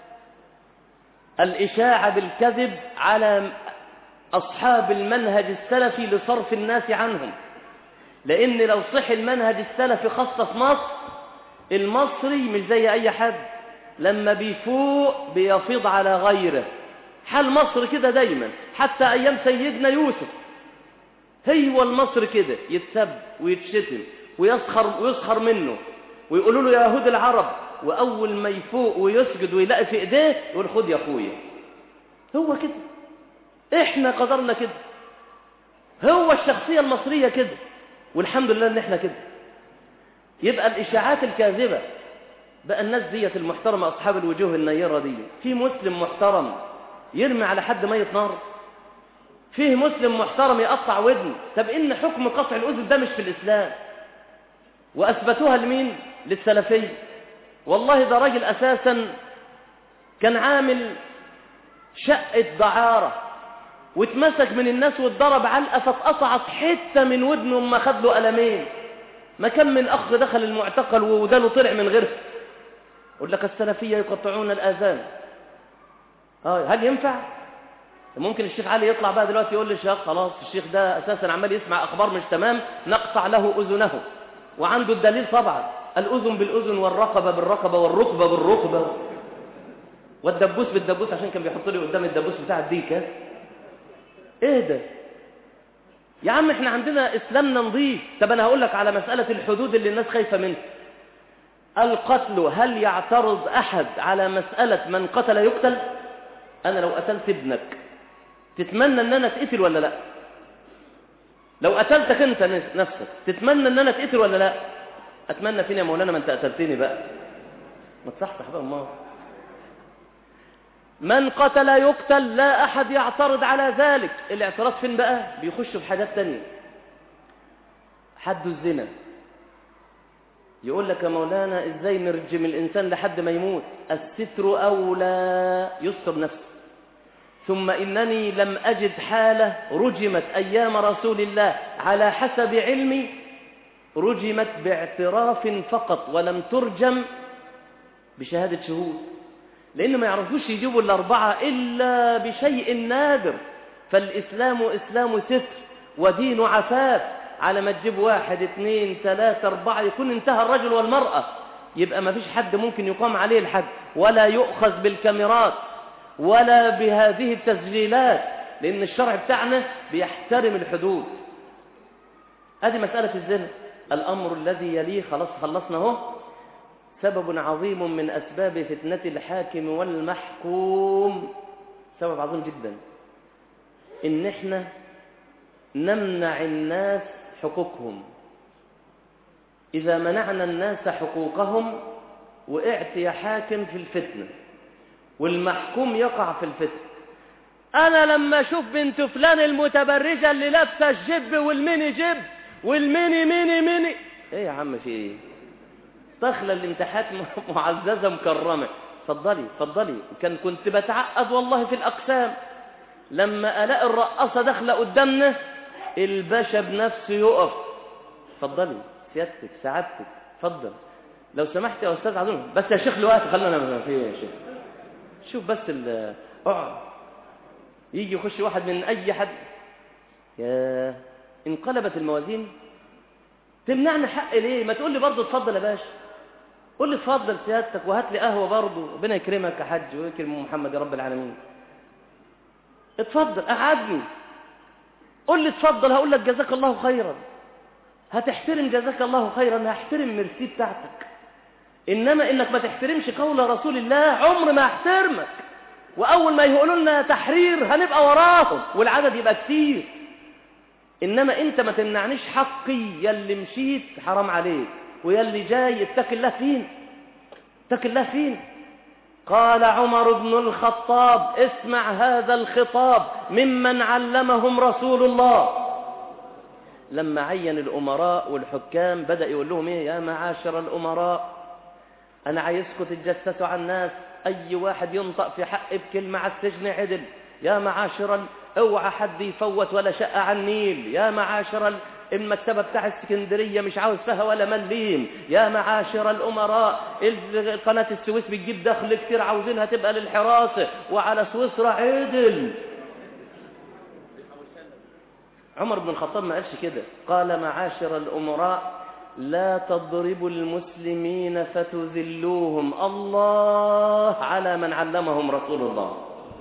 الإشاعة بالكذب على أصحاب المنهج السلفي لصرف الناس عنهم لأن لو صح المنهج السلفي خاصة في مصر المصري مش زي أي حد لما بيفوق بيفيض على غيره حال مصر كده دايما حتى أيام سيدنا يوسف هو المصر كده يتسب ويتشتم ويسخر, ويسخر منه ويقولوا له يا يهود العرب وأول ما يفوق ويسجد ويلاقي في إيديه يقول خد يا أخويا هو كده إحنا قدرنا كده هو الشخصية المصرية كده والحمد لله إن إحنا كده يبقى الإشاعات الكاذبة بقى الناس ديت المحترمة أصحاب الوجوه النيرة دي في مسلم محترم يرمي على حد ميت نار فيه مسلم محترم يقطع ودن طب إن حكم قطع الأذن ده مش في الإسلام وأثبتوها لمين للسلفية والله ده راجل أساسا كان عامل شقة دعارة واتمسك من الناس واتضرب علقة فاتقطعت حتة من ودنه ما خد له قلمين ما كان من أخ دخل المعتقل ودانه طلع من غيره يقول لك السلفية يقطعون الآذان آه هل ينفع؟ ممكن الشيخ علي يطلع بقى دلوقتي يقول للشيخ خلاص الشيخ ده أساسا عمال يسمع أخبار مش تمام نقطع له أذنه وعنده الدليل طبعا الأذن بالأذن والرقبة بالرقبة والركبة بالركبة والدبوس بالدبوس عشان كان بيحط لي قدام الدبوس بتاع الديكة ايه ده يا عم احنا عندنا اسلامنا نظيف طب انا هقول لك على مسألة الحدود اللي الناس خايفة منها القتل هل يعترض احد على مسألة من قتل يقتل انا لو قتلت ابنك تتمنى ان انا اتقتل ولا لا لو قتلتك انت نفسك تتمنى ان انا اتقتل ولا لا اتمنى فين يا مولانا ما انت قتلتني بقى ما تصحصح بقى الله من قتل يقتل لا احد يعترض على ذلك الاعتراض فين بقى بيخش في حاجات تانية حد الزنا يقول لك يا مولانا ازاي نرجم الانسان لحد ما يموت الستر اولى يستر نفسه ثم إنني لم أجد حالة رجمت أيام رسول الله على حسب علمي رجمت باعتراف فقط ولم ترجم بشهادة شهود لأنه ما يعرفوش يجيبوا الأربعة إلا بشيء نادر فالإسلام إسلام ستر ودين عفاف على ما تجيب واحد اثنين ثلاثة أربعة يكون انتهى الرجل والمرأة يبقى ما فيش حد ممكن يقام عليه الحد ولا يؤخذ بالكاميرات ولا بهذه التسجيلات لأن الشرع بتاعنا بيحترم الحدود ادي مسألة الزنا الأمر الذي يليه خلاص خلصنا اهو سبب عظيم من أسباب فتنة الحاكم والمحكوم سبب عظيم جدا إن إحنا نمنع الناس حقوقهم إذا منعنا الناس حقوقهم وقعت يا حاكم في الفتنة والمحكوم يقع في الفتنة أنا لما أشوف بنت فلان المتبرجة اللي لابسة الجب والميني جب والميني ميني ميني إيه يا عم في إيه داخله الامتحانات معززة مكرمة اتفضلي اتفضلي كان كنت بتعقد والله في الأقسام لما ألاقي الرقاصة داخلة قدامنا الباشا بنفسه يقف اتفضلي سيادتك سعادتك اتفضل لو سمحت يا استاذ عدون بس يا شيخ الوقت خلينا في يا شيخ شوف بس ال اقعد يجي يخش واحد من اي حد يا انقلبت الموازين تمنعني حق ليه ما تقول لي برضه اتفضل يا باشا قول لي اتفضل سيادتك وهات لي قهوه برضه ربنا يكرمك يا حاج ويكرم محمد يا رب العالمين اتفضل قعدني قول لي اتفضل هقول لك جزاك الله خيرا هتحترم جزاك الله خيرا هحترم مرسي بتاعتك انما انك ما تحترمش قول رسول الله عمر ما احترمك واول ما يقولوا لنا تحرير هنبقى وراهم والعدد يبقى كتير انما انت ما تمنعنيش حقي يلي مشيت حرام عليك ويلي جاي اتق الله فين اتق الله فين قال عمر بن الخطاب اسمع هذا الخطاب ممن علمهم رسول الله لما عين الأمراء والحكام بدأ يقول لهم إيه يا معاشر الأمراء أنا عايزكم تتجسسوا على الناس أي واحد ينطق في حق بكلمة على السجن عدل يا معاشر اوعى حد يفوت ولا شقة على النيل يا معاشر المكتبة بتاع اسكندرية مش عاوز فيها ولا مليم يا معاشر الأمراء قناة السويس بتجيب دخل كتير عاوزينها تبقى للحراسة وعلى سويسرا عدل عمر بن الخطاب ما قالش كده قال معاشر الأمراء لا تضربوا المسلمين فتذلوهم الله على من علمهم رسول الله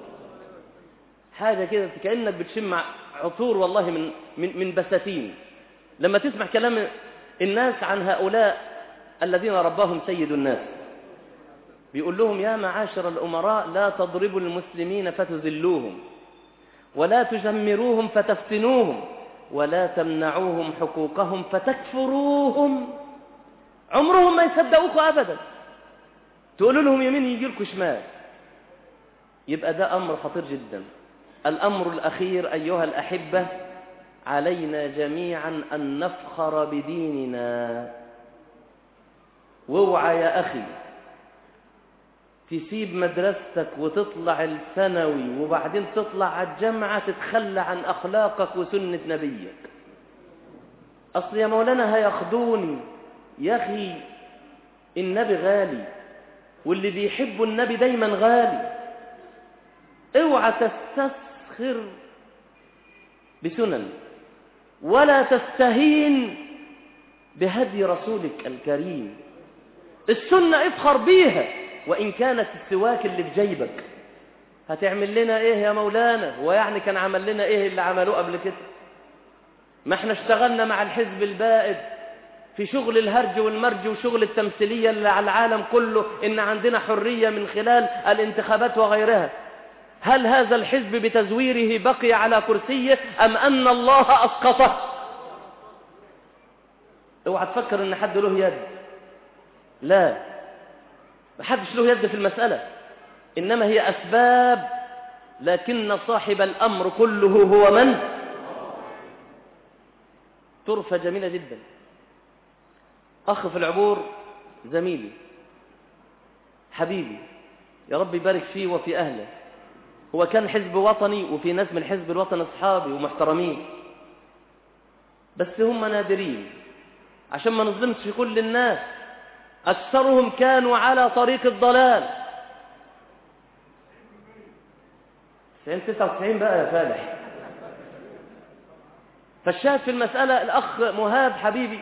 حاجة كده كأنك بتشم عطور والله من, من, من بساتين لما تسمع كلام الناس عن هؤلاء الذين رباهم سيد الناس بيقول لهم يا معاشر الأمراء لا تضربوا المسلمين فتذلوهم ولا تجمروهم فتفتنوهم ولا تمنعوهم حقوقهم فتكفروهم عمرهم ما يصدقوكم أبدا تقولوا لهم يمين يجي لكم شمال يبقى ده أمر خطير جدا الأمر الأخير أيها الأحبة علينا جميعا أن نفخر بديننا واوعى يا أخي تسيب مدرستك وتطلع الثانوي وبعدين تطلع على الجامعة تتخلى عن أخلاقك وسنة نبيك أصل يا مولانا هياخدوني يا أخي النبي غالي واللي بيحبوا النبي دايما غالي اوعى تستسخر بسنن ولا تستهين بهدي رسولك الكريم السنة افخر بيها وإن كانت السواك اللي في جيبك هتعمل لنا إيه يا مولانا ويعني كان عمل لنا إيه اللي عملوه قبل كده ما احنا اشتغلنا مع الحزب البائد في شغل الهرج والمرج وشغل التمثيلية اللي على العالم كله إن عندنا حرية من خلال الانتخابات وغيرها هل هذا الحزب بتزويره بقي على كرسيه أم أن الله أسقطه اوعى تفكر ان حد له يد لا ما حدش له يد في المسألة إنما هي أسباب لكن صاحب الأمر كله هو من طرفة جميلة جدا أخ في العبور زميلي حبيبي يا رب يبارك فيه وفي أهله هو كان حزب وطني وفي ناس من الحزب الوطني أصحابي ومحترمين بس هم نادرين عشان ما نظلمش في كل الناس أكثرهم كانوا على طريق الضلال 99 بقى يا فالح فالشاهد في المسألة الأخ مهاب حبيبي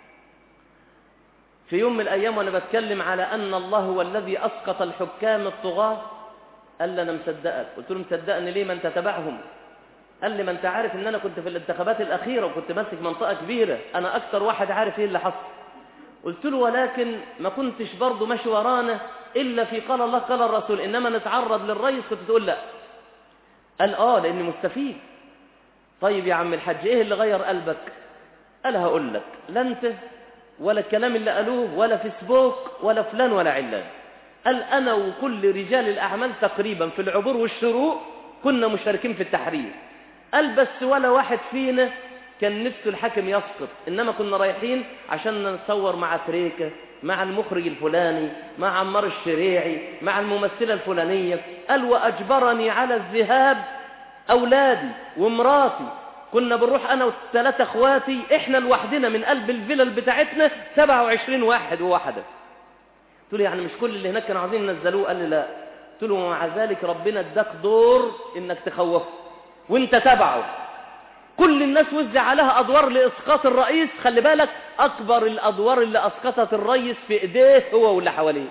في يوم من الأيام وأنا بتكلم على أن الله هو الذي أسقط الحكام الطغاة قال لي أنا مصدقك قلت له مصدقني ليه ما أنت تبعهم قال لي ما انت عارف ان انا كنت في الانتخابات الاخيره وكنت ماسك منطقه كبيره انا اكتر واحد عارف ايه اللي حصل قلت له ولكن ما كنتش برضه ماشي ورانا الا في قال الله قال الرسول انما نتعرض للرئيس كنت تقول لا قال اه لاني مستفيد طيب يا عم الحاج ايه اللي غير قلبك قال هقول لك لا انت ولا الكلام اللي قالوه ولا فيسبوك ولا فلان ولا علان قال انا وكل رجال الاعمال تقريبا في العبور والشروق كنا مشاركين في التحرير قال بس ولا واحد فينا كان نفسه الحاكم يسقط إنما كنا رايحين عشان نصور مع تريكة مع المخرج الفلاني مع عمار الشريعي مع الممثلة الفلانية قال وأجبرني على الذهاب أولادي ومراتي كنا بنروح أنا والثلاثة أخواتي إحنا لوحدنا من قلب الفلل بتاعتنا 27 واحد وواحدة قلت له يعني مش كل اللي هناك كانوا عايزين ينزلوه قال لي لا قلت له ومع ذلك ربنا اداك دور انك تخوفه وانت تبعه كل الناس وزع عليها ادوار لاسقاط الرئيس خلي بالك اكبر الادوار اللي اسقطت الرئيس في ايديه هو واللي حواليه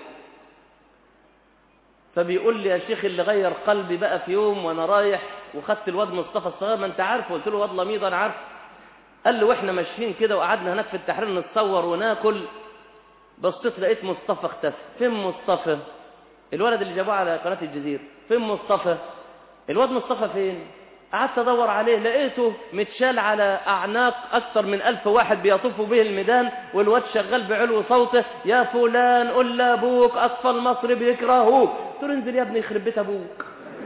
فبيقول لي يا شيخ اللي غير قلبي بقى في يوم وانا رايح وخدت الواد مصطفى الصغير ما انت عارفه قلت له واد لميض انا عارف قال لي واحنا ماشيين كده وقعدنا هناك في التحرير نتصور وناكل بصيت لقيت مصطفى اختفى فين مصطفى الولد اللي جابوه على قناه الجزيره فين مصطفى الواد مصطفى فين قعدت ادور عليه لقيته متشال على اعناق اكثر من ألف واحد بيطوفوا به الميدان والواد شغال بعلو صوته يا فلان قل لابوك اطفال مصر بيكرهوك قلت له انزل يا ابني يخرب بيت ابوك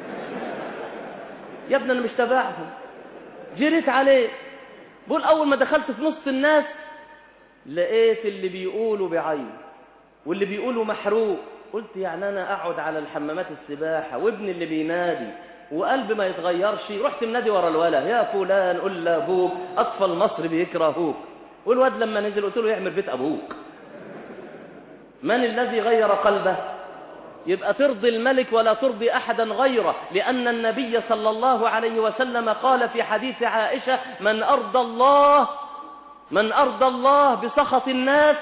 يا ابني انا مش تبعهم جريت عليه بقول اول ما دخلت في نص الناس لقيت اللي بيقولوا بعين واللي بيقولوا محروق قلت يعني انا اقعد على الحمامات السباحه وابني اللي بينادي وقلب ما يتغيرش رحت منادي ورا الولا يا فلان قل لابوك اطفال مصر بيكرهوك والواد لما نزل قلت له يعمل بيت ابوك من الذي غير قلبه يبقى ترضي الملك ولا ترضي احدا غيره لان النبي صلى الله عليه وسلم قال في حديث عائشه من ارضى الله من ارضى الله بسخط الناس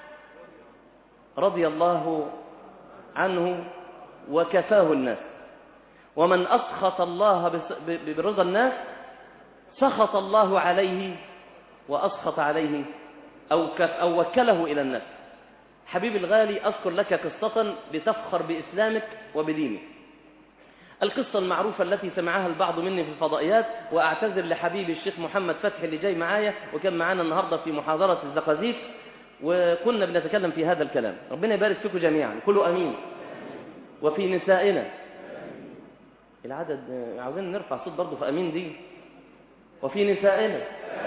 رضي الله عنه وكفاه الناس ومن أسخط الله برضا الناس سخط الله عليه وأسخط عليه أو, أو وكله إلى الناس حبيبي الغالي أذكر لك قصة لتفخر بإسلامك وبدينك القصة المعروفة التي سمعها البعض مني في الفضائيات وأعتذر لحبيبي الشيخ محمد فتحي اللي جاي معايا وكان معانا النهاردة في محاضرة الزقازيق وكنا بنتكلم في هذا الكلام ربنا يبارك فيكم جميعا كلوا أمين وفي نسائنا العدد عاوزين نرفع صوت برضه في أمين دي وفي نسائنا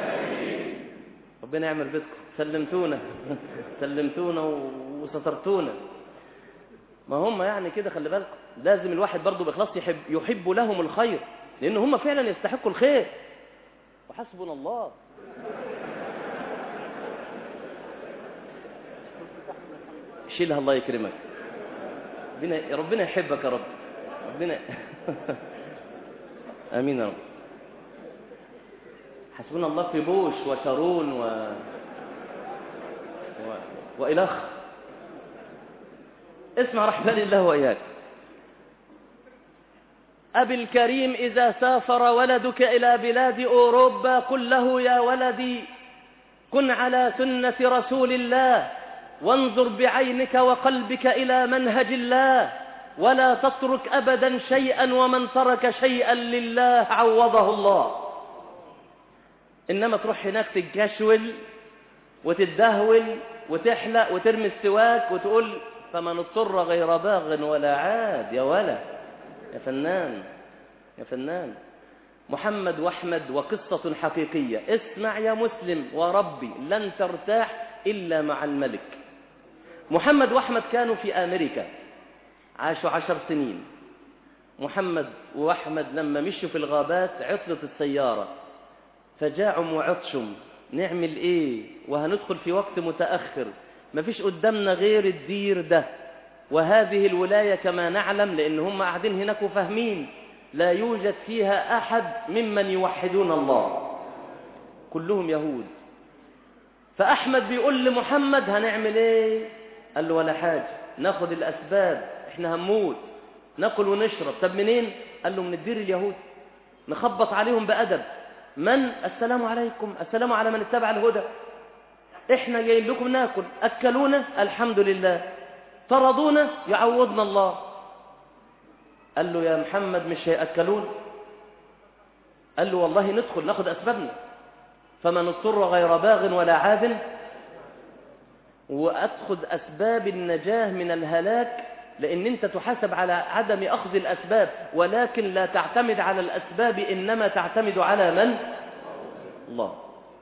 ربنا يعمل بيتكم سلمتونا سلمتونا وسترتونا ما هم يعني كده خلي بالكم لازم الواحد برضه بإخلاص يحب, يحب لهم الخير لأن هم فعلا يستحقوا الخير وحسبنا الله شيلها الله يكرمك ربنا ربنا يحبك يا رب ربنا امين يا رب حسبنا الله في بوش وشارون و... و... والخ اسمع رحمن الله واياك أبي الكريم إذا سافر ولدك إلى بلاد أوروبا قل له يا ولدي كن على سنة رسول الله وانظر بعينك وقلبك إلى منهج الله ولا تترك أبدا شيئا ومن ترك شيئا لله عوضه الله إنما تروح هناك تتجشول وتتدهول وتحلق وترمي السواك وتقول فمن اضطر غير باغ ولا عاد يا ولا يا فنان يا فنان محمد واحمد وقصة حقيقية اسمع يا مسلم وربي لن ترتاح إلا مع الملك محمد واحمد كانوا في أمريكا عاشوا عشر سنين محمد وأحمد لما مشوا في الغابات عطلت السيارة فجاعوا وعطشم نعمل ايه وهندخل في وقت متأخر مفيش قدامنا غير الدير ده وهذه الولاية كما نعلم لأن هم قاعدين هناك وفاهمين لا يوجد فيها أحد ممن يوحدون الله كلهم يهود فأحمد بيقول لمحمد هنعمل ايه قال له ولا حاجة ناخد الأسباب احنا هنموت ناكل ونشرب طب منين قال له من الدير اليهود نخبط عليهم بأدب من السلام عليكم السلام على من اتبع الهدى احنا جايين لكم ناكل اكلونا الحمد لله طردونا يعوضنا الله قال له يا محمد مش هيأكلون قال له والله ندخل ناخد أسبابنا فمن اضطر غير باغ ولا عاد وأخذ أسباب النجاة من الهلاك لأن أنت تحاسب على عدم أخذ الأسباب ولكن لا تعتمد على الأسباب إنما تعتمد على من؟ الله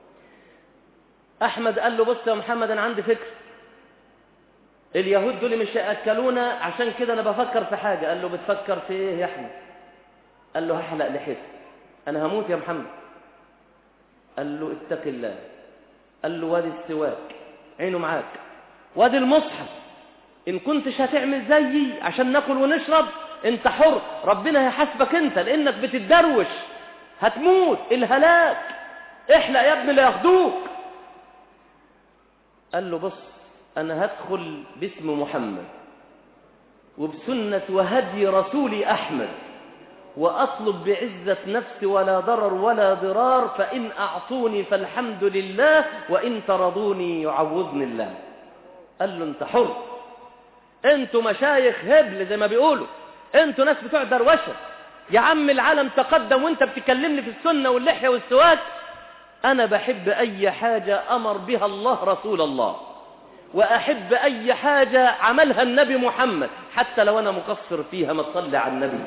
أحمد قال له بص يا محمد أنا عندي فكر اليهود دول مش هيأكلونا عشان كده أنا بفكر في حاجة قال له بتفكر في إيه يا أحمد قال له هحلق لحيتي أنا هموت يا محمد قال له اتق الله قال له وادي السواك عينه معاك وادي المصحف إن كنتش هتعمل زيي عشان ناكل ونشرب انت حر ربنا هيحاسبك انت لانك بتتدروش هتموت الهلاك احلق يا ابني لا ياخدوك قال له بص انا هدخل باسم محمد وبسنة وهدي رسولي احمد واطلب بعزة نفسي ولا ضرر ولا ضرار فان اعطوني فالحمد لله وان طردوني يعوضني الله قال له انت حر انتوا مشايخ هبل زي ما بيقولوا انتوا ناس بتوع دروشه يا عم العالم تقدم وانت بتكلمني في السنه واللحيه والسواك انا بحب اي حاجه امر بها الله رسول الله واحب اي حاجه عملها النبي محمد حتى لو انا مقصر فيها ما تصلي على النبي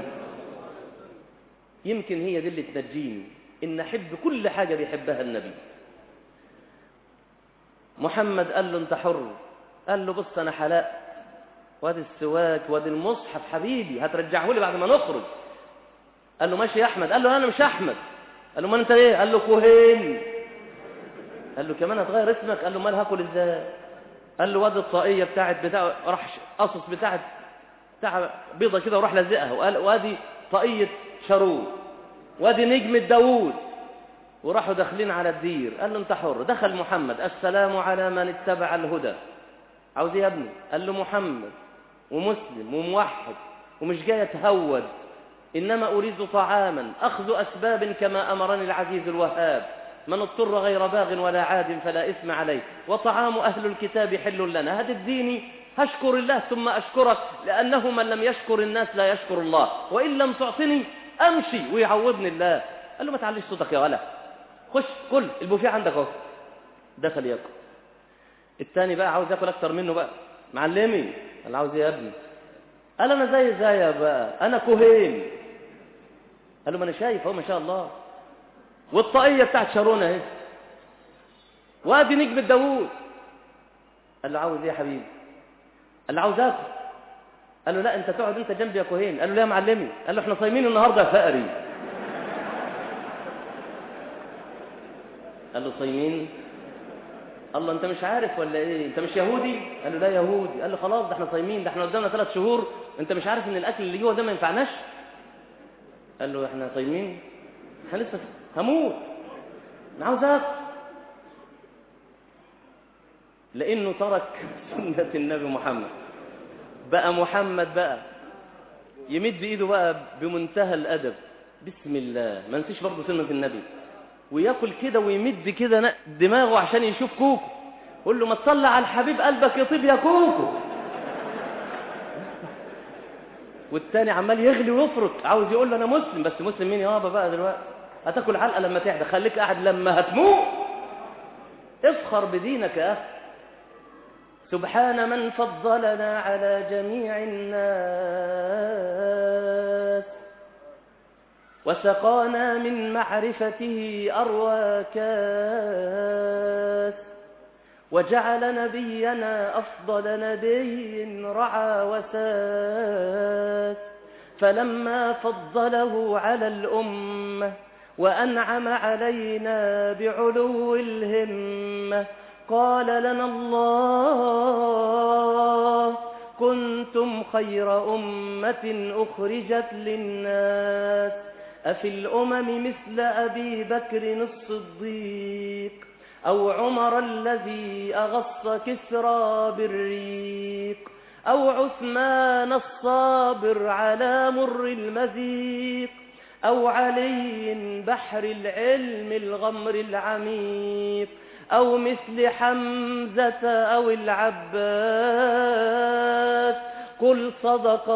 يمكن هي دي اللي تنجيني ان احب كل حاجه بيحبها النبي محمد قال له انت حر قال له بص انا حلقت وادي السواك وادي المصحف حبيبي هترجعه لي بعد ما نخرج قال له ماشي يا احمد قال له انا مش احمد قال له ما انت ايه قال له كوهين قال له كمان هتغير اسمك قال له مال هاكل ازاي قال له وادي الطاقيه بتاعت بتاع راح قصص بتاعت بتاع بيضه كده وراح لزقها وقال وادي طاقيه شارون وادي نجمه داوود وراحوا داخلين على الدير قال له انت حر دخل محمد السلام على من اتبع الهدى عاوز ايه يا ابني قال له محمد ومسلم وموحد ومش جاي اتهود انما اريد طعاما اخذ اسباب كما امرني العزيز الوهاب من اضطر غير باغ ولا عاد فلا اثم عليه وطعام اهل الكتاب حل لنا هذا الدين هشكر الله ثم اشكرك لانه من لم يشكر الناس لا يشكر الله وان لم تعطني امشي ويعوضني الله قال له ما تعليش صوتك يا ولا خش كل البوفيه عندك اهو دخل ياكل التاني بقى عاوز ياكل اكتر منه بقى معلمي قال عاوز ايه يا ابني قال انا زي زي بقى انا كوهين قال له ما انا شايف اهو ما شاء الله والطاقيه بتاعت شارون اهي وادي نجم داوود قال له عاوز ايه يا حبيبي قال له عاوز اكل قال له لا انت تقعد انت جنبي يا كوهين قال له لا يا معلمي قال له احنا صايمين النهارده يا فقري قال له صايمين الله انت مش عارف ولا ايه انت مش يهودي قال له لا يهودي قال له خلاص ده احنا صايمين ده احنا قدامنا ثلاث شهور انت مش عارف ان الاكل اللي جوه ده ما ينفعناش قال له احنا صايمين احنا لسه هموت انا عاوز اكل لانه ترك سنه النبي محمد بقى محمد بقى يمد ايده بقى بمنتهى الادب بسم الله ما نسيش برضه سنه النبي وياكل كده ويمد كده دماغه عشان يشوف كوكو قول له ما تصلي على الحبيب قلبك يطيب يا كوكو والتاني عمال يغلي ويفرك عاوز يقول له انا مسلم بس مسلم مين يابا بقى دلوقتي هتاكل علقه لما تهدى خليك قاعد لما هتموت افخر بدينك يا اخي سبحان من فضلنا على جميع الناس وسقانا من معرفته أروى كاس وجعل نبينا أفضل نبي رعى وساس فلما فضله على الأمة وأنعم علينا بعلو الهمة قال لنا الله كنتم خير أمة أخرجت للناس أفي الأمم مثل أبي بكر الصديق أو عمر الذي أغص كسرى بالريق أو عثمان الصابر على مر المزيق أو علي بحر العلم الغمر العميق أو مثل حمزة أو العباس قل صدق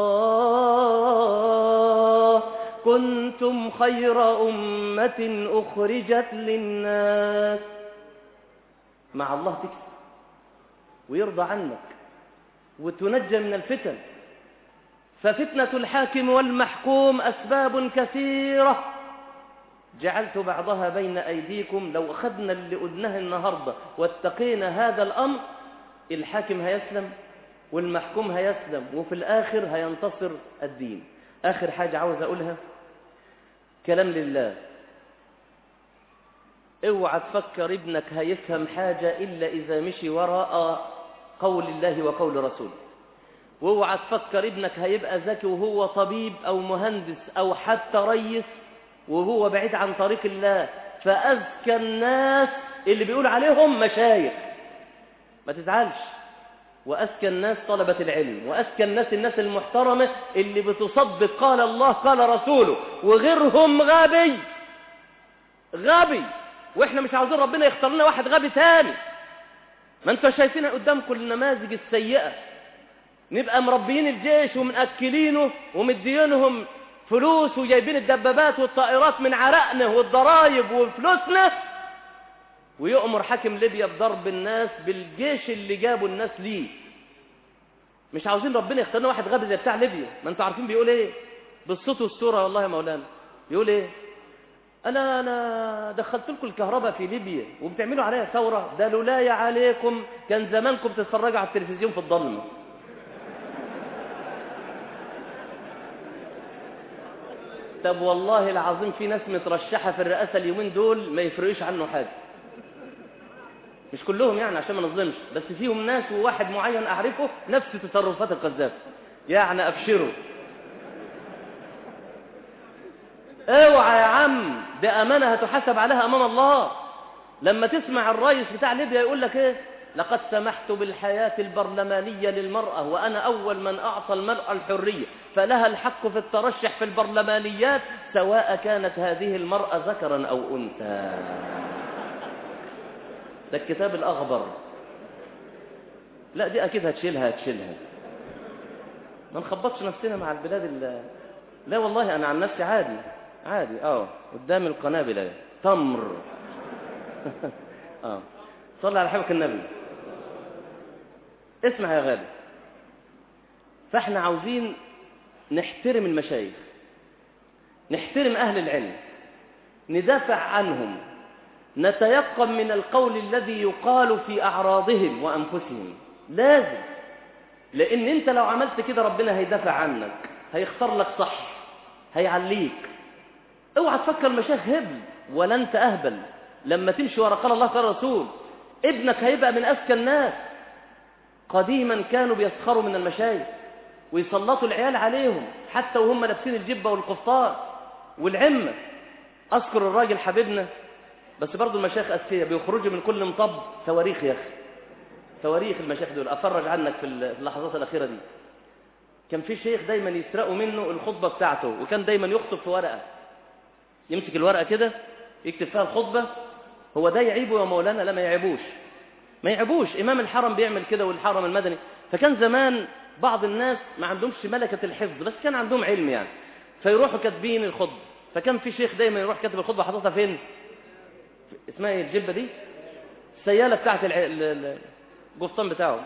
الله كنتم خير أمة أخرجت للناس مع الله تكسب ويرضى عنك وتنجى من الفتن ففتنة الحاكم والمحكوم أسباب كثيرة جعلت بعضها بين أيديكم لو أخذنا اللي قلناه النهاردة واتقينا هذا الأمر الحاكم هيسلم والمحكوم هيسلم وفي الآخر هينتصر الدين آخر حاجة عاوز أقولها كلام لله اوعى تفكر ابنك هيفهم حاجة إلا إذا مشي وراء قول الله وقول رسوله واوعى تفكر ابنك هيبقى ذكي وهو طبيب أو مهندس أو حتى ريس وهو بعيد عن طريق الله فأذكى الناس اللي بيقول عليهم مشايخ ما تزعلش وأذكى الناس طلبة العلم وأذكى الناس الناس المحترمة اللي بتصدق قال الله قال رسوله وغيرهم غبي غبي واحنا مش عاوزين ربنا يختار لنا واحد غبي تاني ما انتوا شايفين قدامكم النماذج السيئة نبقى مربيين الجيش ومنأكلينه ومدينهم فلوس وجايبين الدبابات والطائرات من عرقنا والضرايب وفلوسنا ويؤمر حاكم ليبيا بضرب الناس بالجيش اللي جابوا الناس ليه مش عاوزين ربنا يختار لنا واحد غبي زي بتاع ليبيا ما انتوا عارفين بيقول ايه بالصوت والصوره والله يا مولانا بيقول ايه انا انا دخلت لكم الكهرباء في ليبيا وبتعملوا عليها ثوره ده لولاي عليكم كان زمانكم بتتفرجوا على التلفزيون في الضلمه طب والله العظيم في ناس مترشحه في الرئاسه اليومين دول ما يفرقش عنه حاجه مش كلهم يعني عشان ما نظلمش بس فيهم ناس وواحد معين اعرفه نفس تصرفات القذافي يعني ابشروا اوعى يا عم ده امانه هتحاسب عليها امام الله لما تسمع الرئيس بتاع ليبيا يقول لك ايه لقد سمحت بالحياة البرلمانية للمرأة وأنا أول من أعطى المرأة الحرية فلها الحق في الترشح في البرلمانيات سواء كانت هذه المرأة ذكرا أو أنثى ده الكتاب الأخضر لا دي أكيد هتشيلها هتشيلها ما نخبطش نفسنا مع البلاد اللي... لا والله أنا عن نفسي عادي عادي اه قدام القنابل تمر اه صلى على حبك النبي اسمع يا غالي فاحنا عاوزين نحترم المشايخ نحترم أهل العلم ندافع عنهم نتيقن من القول الذي يقال في أعراضهم وأنفسهم لازم لأن أنت لو عملت كده ربنا هيدافع عنك هيختار لك صح هيعليك اوعى تفكر المشايخ هبل ولا انت أهبل لما تمشي ورا قال الله قال رسول ابنك هيبقى من أذكى الناس قديما كانوا بيسخروا من المشايخ ويسلطوا العيال عليهم حتى وهم لابسين الجبة والقفطان والعمة أذكر الراجل حبيبنا بس برضه المشايخ أسفية بيخرجوا من كل مطب تواريخ يا أخي تواريخ المشايخ دول أفرج عنك في اللحظات الأخيرة دي كان في شيخ دايما يسرقوا منه الخطبة بتاعته وكان دايما يخطب في ورقة يمسك الورقة كده يكتب فيها الخطبة هو ده يعيبه يا مولانا لا ما يعيبوش ما يعيبوش إمام الحرم بيعمل كده والحرم المدني فكان زمان بعض الناس ما عندهمش ملكة الحفظ بس كان عندهم علم يعني فيروحوا كاتبين الخطبة فكان في شيخ دايما يروح كاتب الخطبة حاططها فين اسمها ايه الجبة دي السيالة بتاعت القفطان بتاعه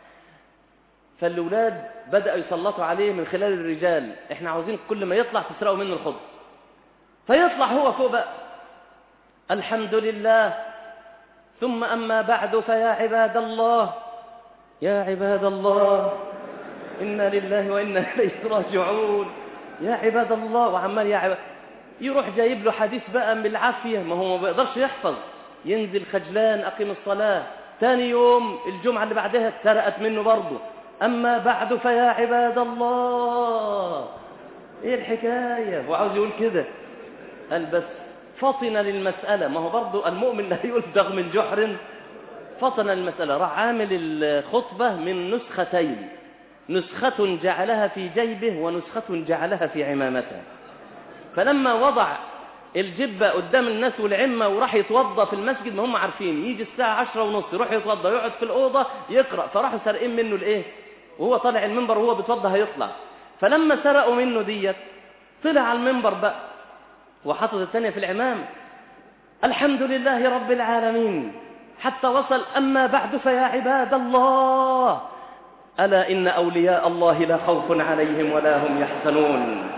فالأولاد بدأوا يسلطوا عليه من خلال الرجال احنا عاوزين كل ما يطلع تسرقوا منه الخطبة فيطلع هو فوق بقى الحمد لله ثم أما بعد فيا عباد الله يا عباد الله إنا لله وإنا إليه راجعون يا عباد الله وعمال يا عباد يروح جايب له حديث بقى من العافية ما هو ما بيقدرش يحفظ ينزل خجلان أقيم الصلاة ثاني يوم الجمعة اللي بعدها اتسرقت منه برضه أما بعد فيا عباد الله إيه الحكاية وعاوز يقول كده قال بس فطن للمسألة ما هو برضه المؤمن لا يلدغ من جحر فطن المسألة راح عامل الخطبة من نسختين نسخة جعلها في جيبه ونسخة جعلها في عمامته فلما وضع الجبة قدام الناس والعمة وراح يتوضى في المسجد ما هم عارفين يجي الساعة عشرة ونص يروح يتوضى يقعد في الأوضة يقرأ فراحوا سارقين منه الإيه وهو طالع المنبر وهو بيتوضى هيطلع فلما سرقوا منه ديت طلع على المنبر بقى وحطت الثانية في العمام الحمد لله رب العالمين حتى وصل أما بعد فيا عباد الله ألا إن أولياء الله لا خوف عليهم ولا هم يحزنون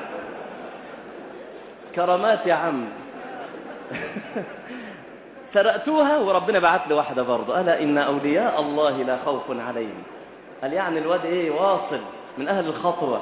كرامات يا عم سرقتوها وربنا بعت لي واحدة برضه ألا إن أولياء الله لا خوف عليهم قال يعني الواد إيه واصل من أهل الخطوة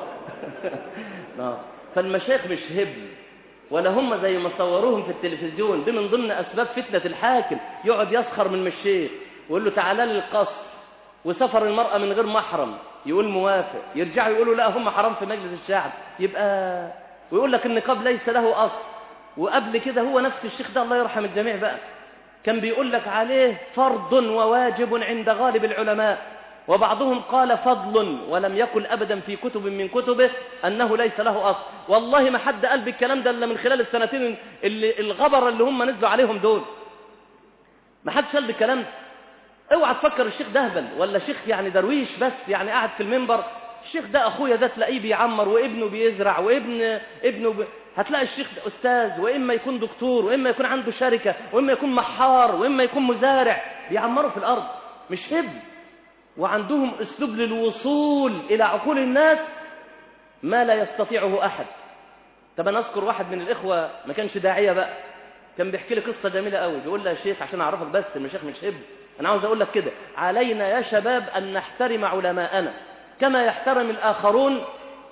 فالمشايخ مش هبل ولا هم زي ما صوروهم في التلفزيون دي من ضمن أسباب فتنة الحاكم يقعد يسخر من الشيخ ويقول له تعالى لي القصر وسفر المرأة من غير محرم يقول موافق يرجعوا يقولوا لا هم حرام في مجلس الشعب يبقى ويقول لك النقاب ليس له أصل وقبل كده هو نفس الشيخ ده الله يرحم الجميع بقى كان بيقول لك عليه فرض وواجب عند غالب العلماء وبعضهم قال فضل ولم يقل أبدا في كتب من كتبه أنه ليس له أصل والله ما حد قال بالكلام ده إلا من خلال السنتين اللي الغبر اللي هم نزلوا عليهم دول ما حدش قال بالكلام ده اوعى تفكر الشيخ ده هبل ولا شيخ يعني درويش بس يعني قاعد في المنبر الشيخ ده اخويا ده تلاقيه بيعمر وابنه بيزرع وابن ابنه ب... هتلاقي الشيخ ده استاذ واما يكون دكتور واما يكون عنده شركه واما يكون محار واما يكون مزارع بيعمروا في الارض مش هبل وعندهم اسلوب للوصول الى عقول الناس ما لا يستطيعه احد طب انا اذكر واحد من الاخوه ما كانش داعيه بقى كان بيحكي لي قصه جميله قوي بيقول لي يا شيخ عشان اعرفك بس المشايخ مش هبل انا عاوز اقول لك كده علينا يا شباب ان نحترم علماءنا كما يحترم الآخرون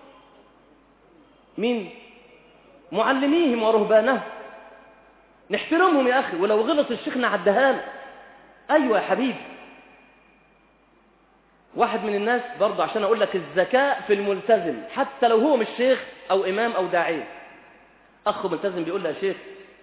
مين معلميهم ورهبانهم نحترمهم يا أخي ولو غلط الشيخ نعدها له أيوة يا حبيبي واحد من الناس برضه عشان أقول لك الذكاء في الملتزم حتى لو هو مش شيخ أو إمام أو داعية أخ ملتزم بيقول له يا شيخ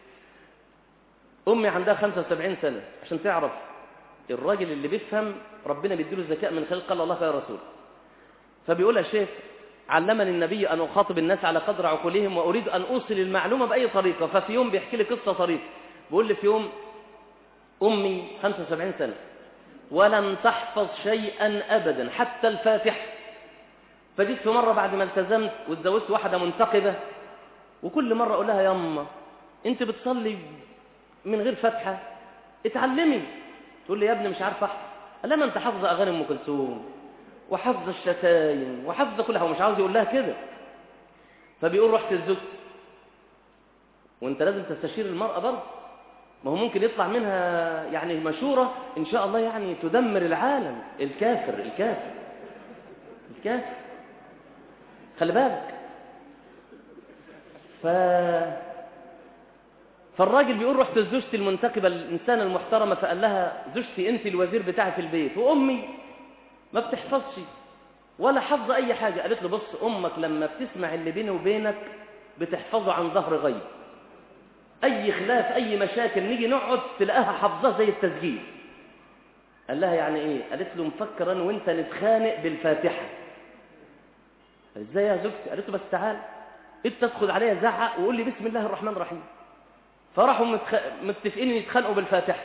أمي عندها 75 سنة عشان تعرف الراجل اللي بيفهم ربنا بيديله الذكاء من خلال قال الله يا رسول فبيقول يا شيخ علمني النبي أن أخاطب الناس على قدر عقولهم وأريد أن أوصل المعلومة بأي طريقة ففي يوم بيحكي لي قصة طريقة بيقول لي في يوم أمي 75 سنة ولم تحفظ شيئا أبدا حتى الفاتحة فجيت في مرة بعد ما التزمت واتزوجت واحدة منتقبة وكل مرة أقول لها يا أمه أنت بتصلي من غير فاتحة اتعلمي تقول لي يا ابني مش عارف أحفظ قال لها ما أنت حافظة أغاني أم كلثوم وحفظ الشتايم وحفظ كل حاجه ومش عاوز يقول لها كده فبيقول رحت الزوج وانت لازم تستشير المرأة برضه ما هو ممكن يطلع منها يعني مشورة ان شاء الله يعني تدمر العالم الكافر الكافر الكافر خلي بالك ف فالراجل بيقول رحت لزوجتي المنتقبة الإنسانة المحترمة فقال لها زوجتي أنت الوزير بتاعي في البيت وأمي ما بتحفظش ولا حفظ أي حاجة قالت له بص أمك لما بتسمع اللي بيني وبينك بتحفظه عن ظهر غيب أي خلاف أي مشاكل نيجي نقعد تلاقيها حفظها زي التسجيل قال لها يعني إيه قالت له مفكر أنا وأنت نتخانق بالفاتحة إزاي يا زوجتي قالت له بس تعال أنت تدخل عليا زعق وقول لي بسم الله الرحمن الرحيم فراحوا متخ... متفقين يتخانقوا بالفاتحة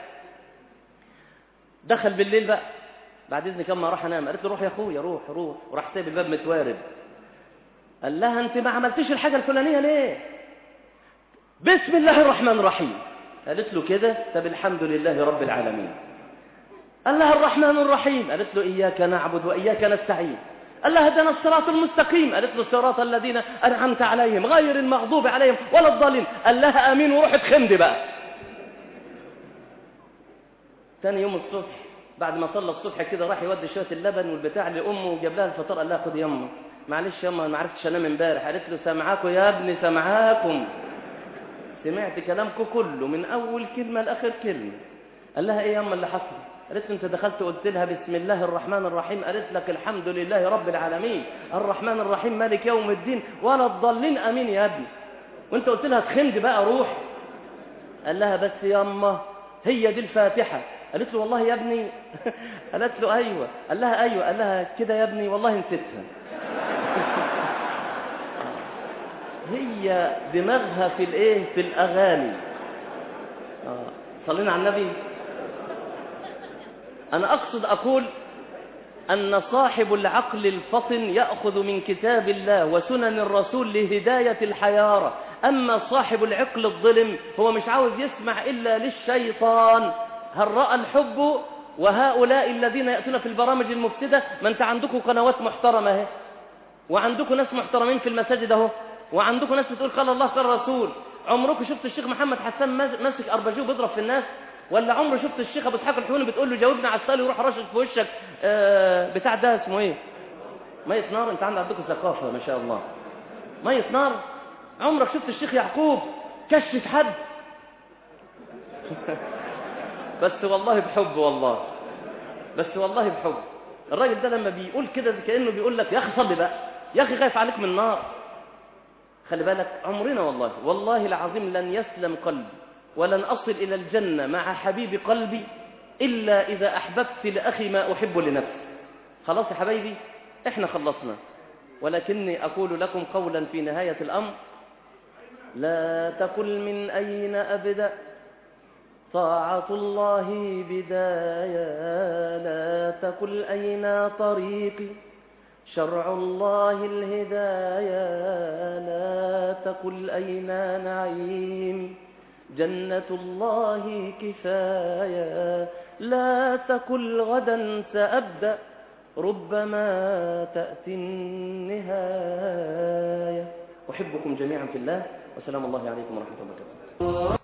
دخل بالليل بقى بعد اذنك اما راح انام قالت له روح يا اخويا روح روح وراح سايب الباب متوارب قال لها انت ما عملتيش الحاجه الفلانيه ليه بسم الله الرحمن الرحيم قالت له كده طب الحمد لله رب العالمين قال لها الرحمن الرحيم قالت له اياك نعبد واياك نستعين قال لها هدنا الصراط المستقيم قالت له صراط الذين انعمت عليهم غير المغضوب عليهم ولا الضالين قال لها امين وروح اتخمدي بقى ثاني يوم الصبح بعد ما صلى الصبح كده راح يودي شويه اللبن والبتاع لامه وجاب لها الفطار قال لها خد يما معلش يما ما عرفتش انام امبارح قالت له سامعاكم يا ابني سامعاكم سمعت كلامكم كله من اول كلمه لاخر كلمه قال لها ايه يما اللي حصل قالت له انت دخلت قلت لها بسم الله الرحمن الرحيم قالت لك الحمد لله رب العالمين الرحمن الرحيم مالك يوم الدين ولا الضالين امين يا ابني وانت قلت لها تخمد بقى روح قال لها بس يما هي دي الفاتحه قالت له والله يا ابني قالت له ايوه قال لها ايوه قال لها كده يا ابني والله نسيتها هي دماغها في الايه في الاغاني آه. صلينا على النبي انا اقصد اقول ان صاحب العقل الفطن ياخذ من كتاب الله وسنن الرسول لهدايه الحياره اما صاحب العقل الظلم هو مش عاوز يسمع الا للشيطان هل راى الحب وهؤلاء الذين ياتون في البرامج المفسده ما انت عندكم قنوات محترمه اهي وعندكم ناس محترمين في المساجد اهو وعندكم ناس بتقول قال الله قال الرسول عمركم شفت الشيخ محمد حسان ماسك اربجيه بيضرب في الناس ولا عمر شفت الشيخ ابو اسحاق الحوني بتقول له جاوبنا على السؤال ويروح راشد في وشك آه بتاع ده اسمه ايه ميه نار انت عندكم ثقافه ما شاء الله ميه نار عمرك شفت الشيخ يعقوب كشف حد بس والله بحب والله بس والله بحب الراجل ده لما بيقول كده كانه بيقول لك يا اخي صلي بقى يا اخي خايف عليك من النار خلي بالك عمرنا والله والله العظيم لن يسلم قلبي ولن أصل إلى الجنة مع حبيب قلبي إلا إذا أحببت لأخي ما أحب لنفسي خلاص يا حبايبي إحنا خلصنا ولكني أقول لكم قولا في نهاية الأمر لا تقل من أين أبدأ طاعة الله بداية لا تقل أين طريقي شرع الله الهداية لا تقل أين نعيم جنة الله كفاية لا تقل غدا سأبدأ ربما تأتي النهاية أحبكم جميعا في الله وسلام الله عليكم ورحمة الله وبركاته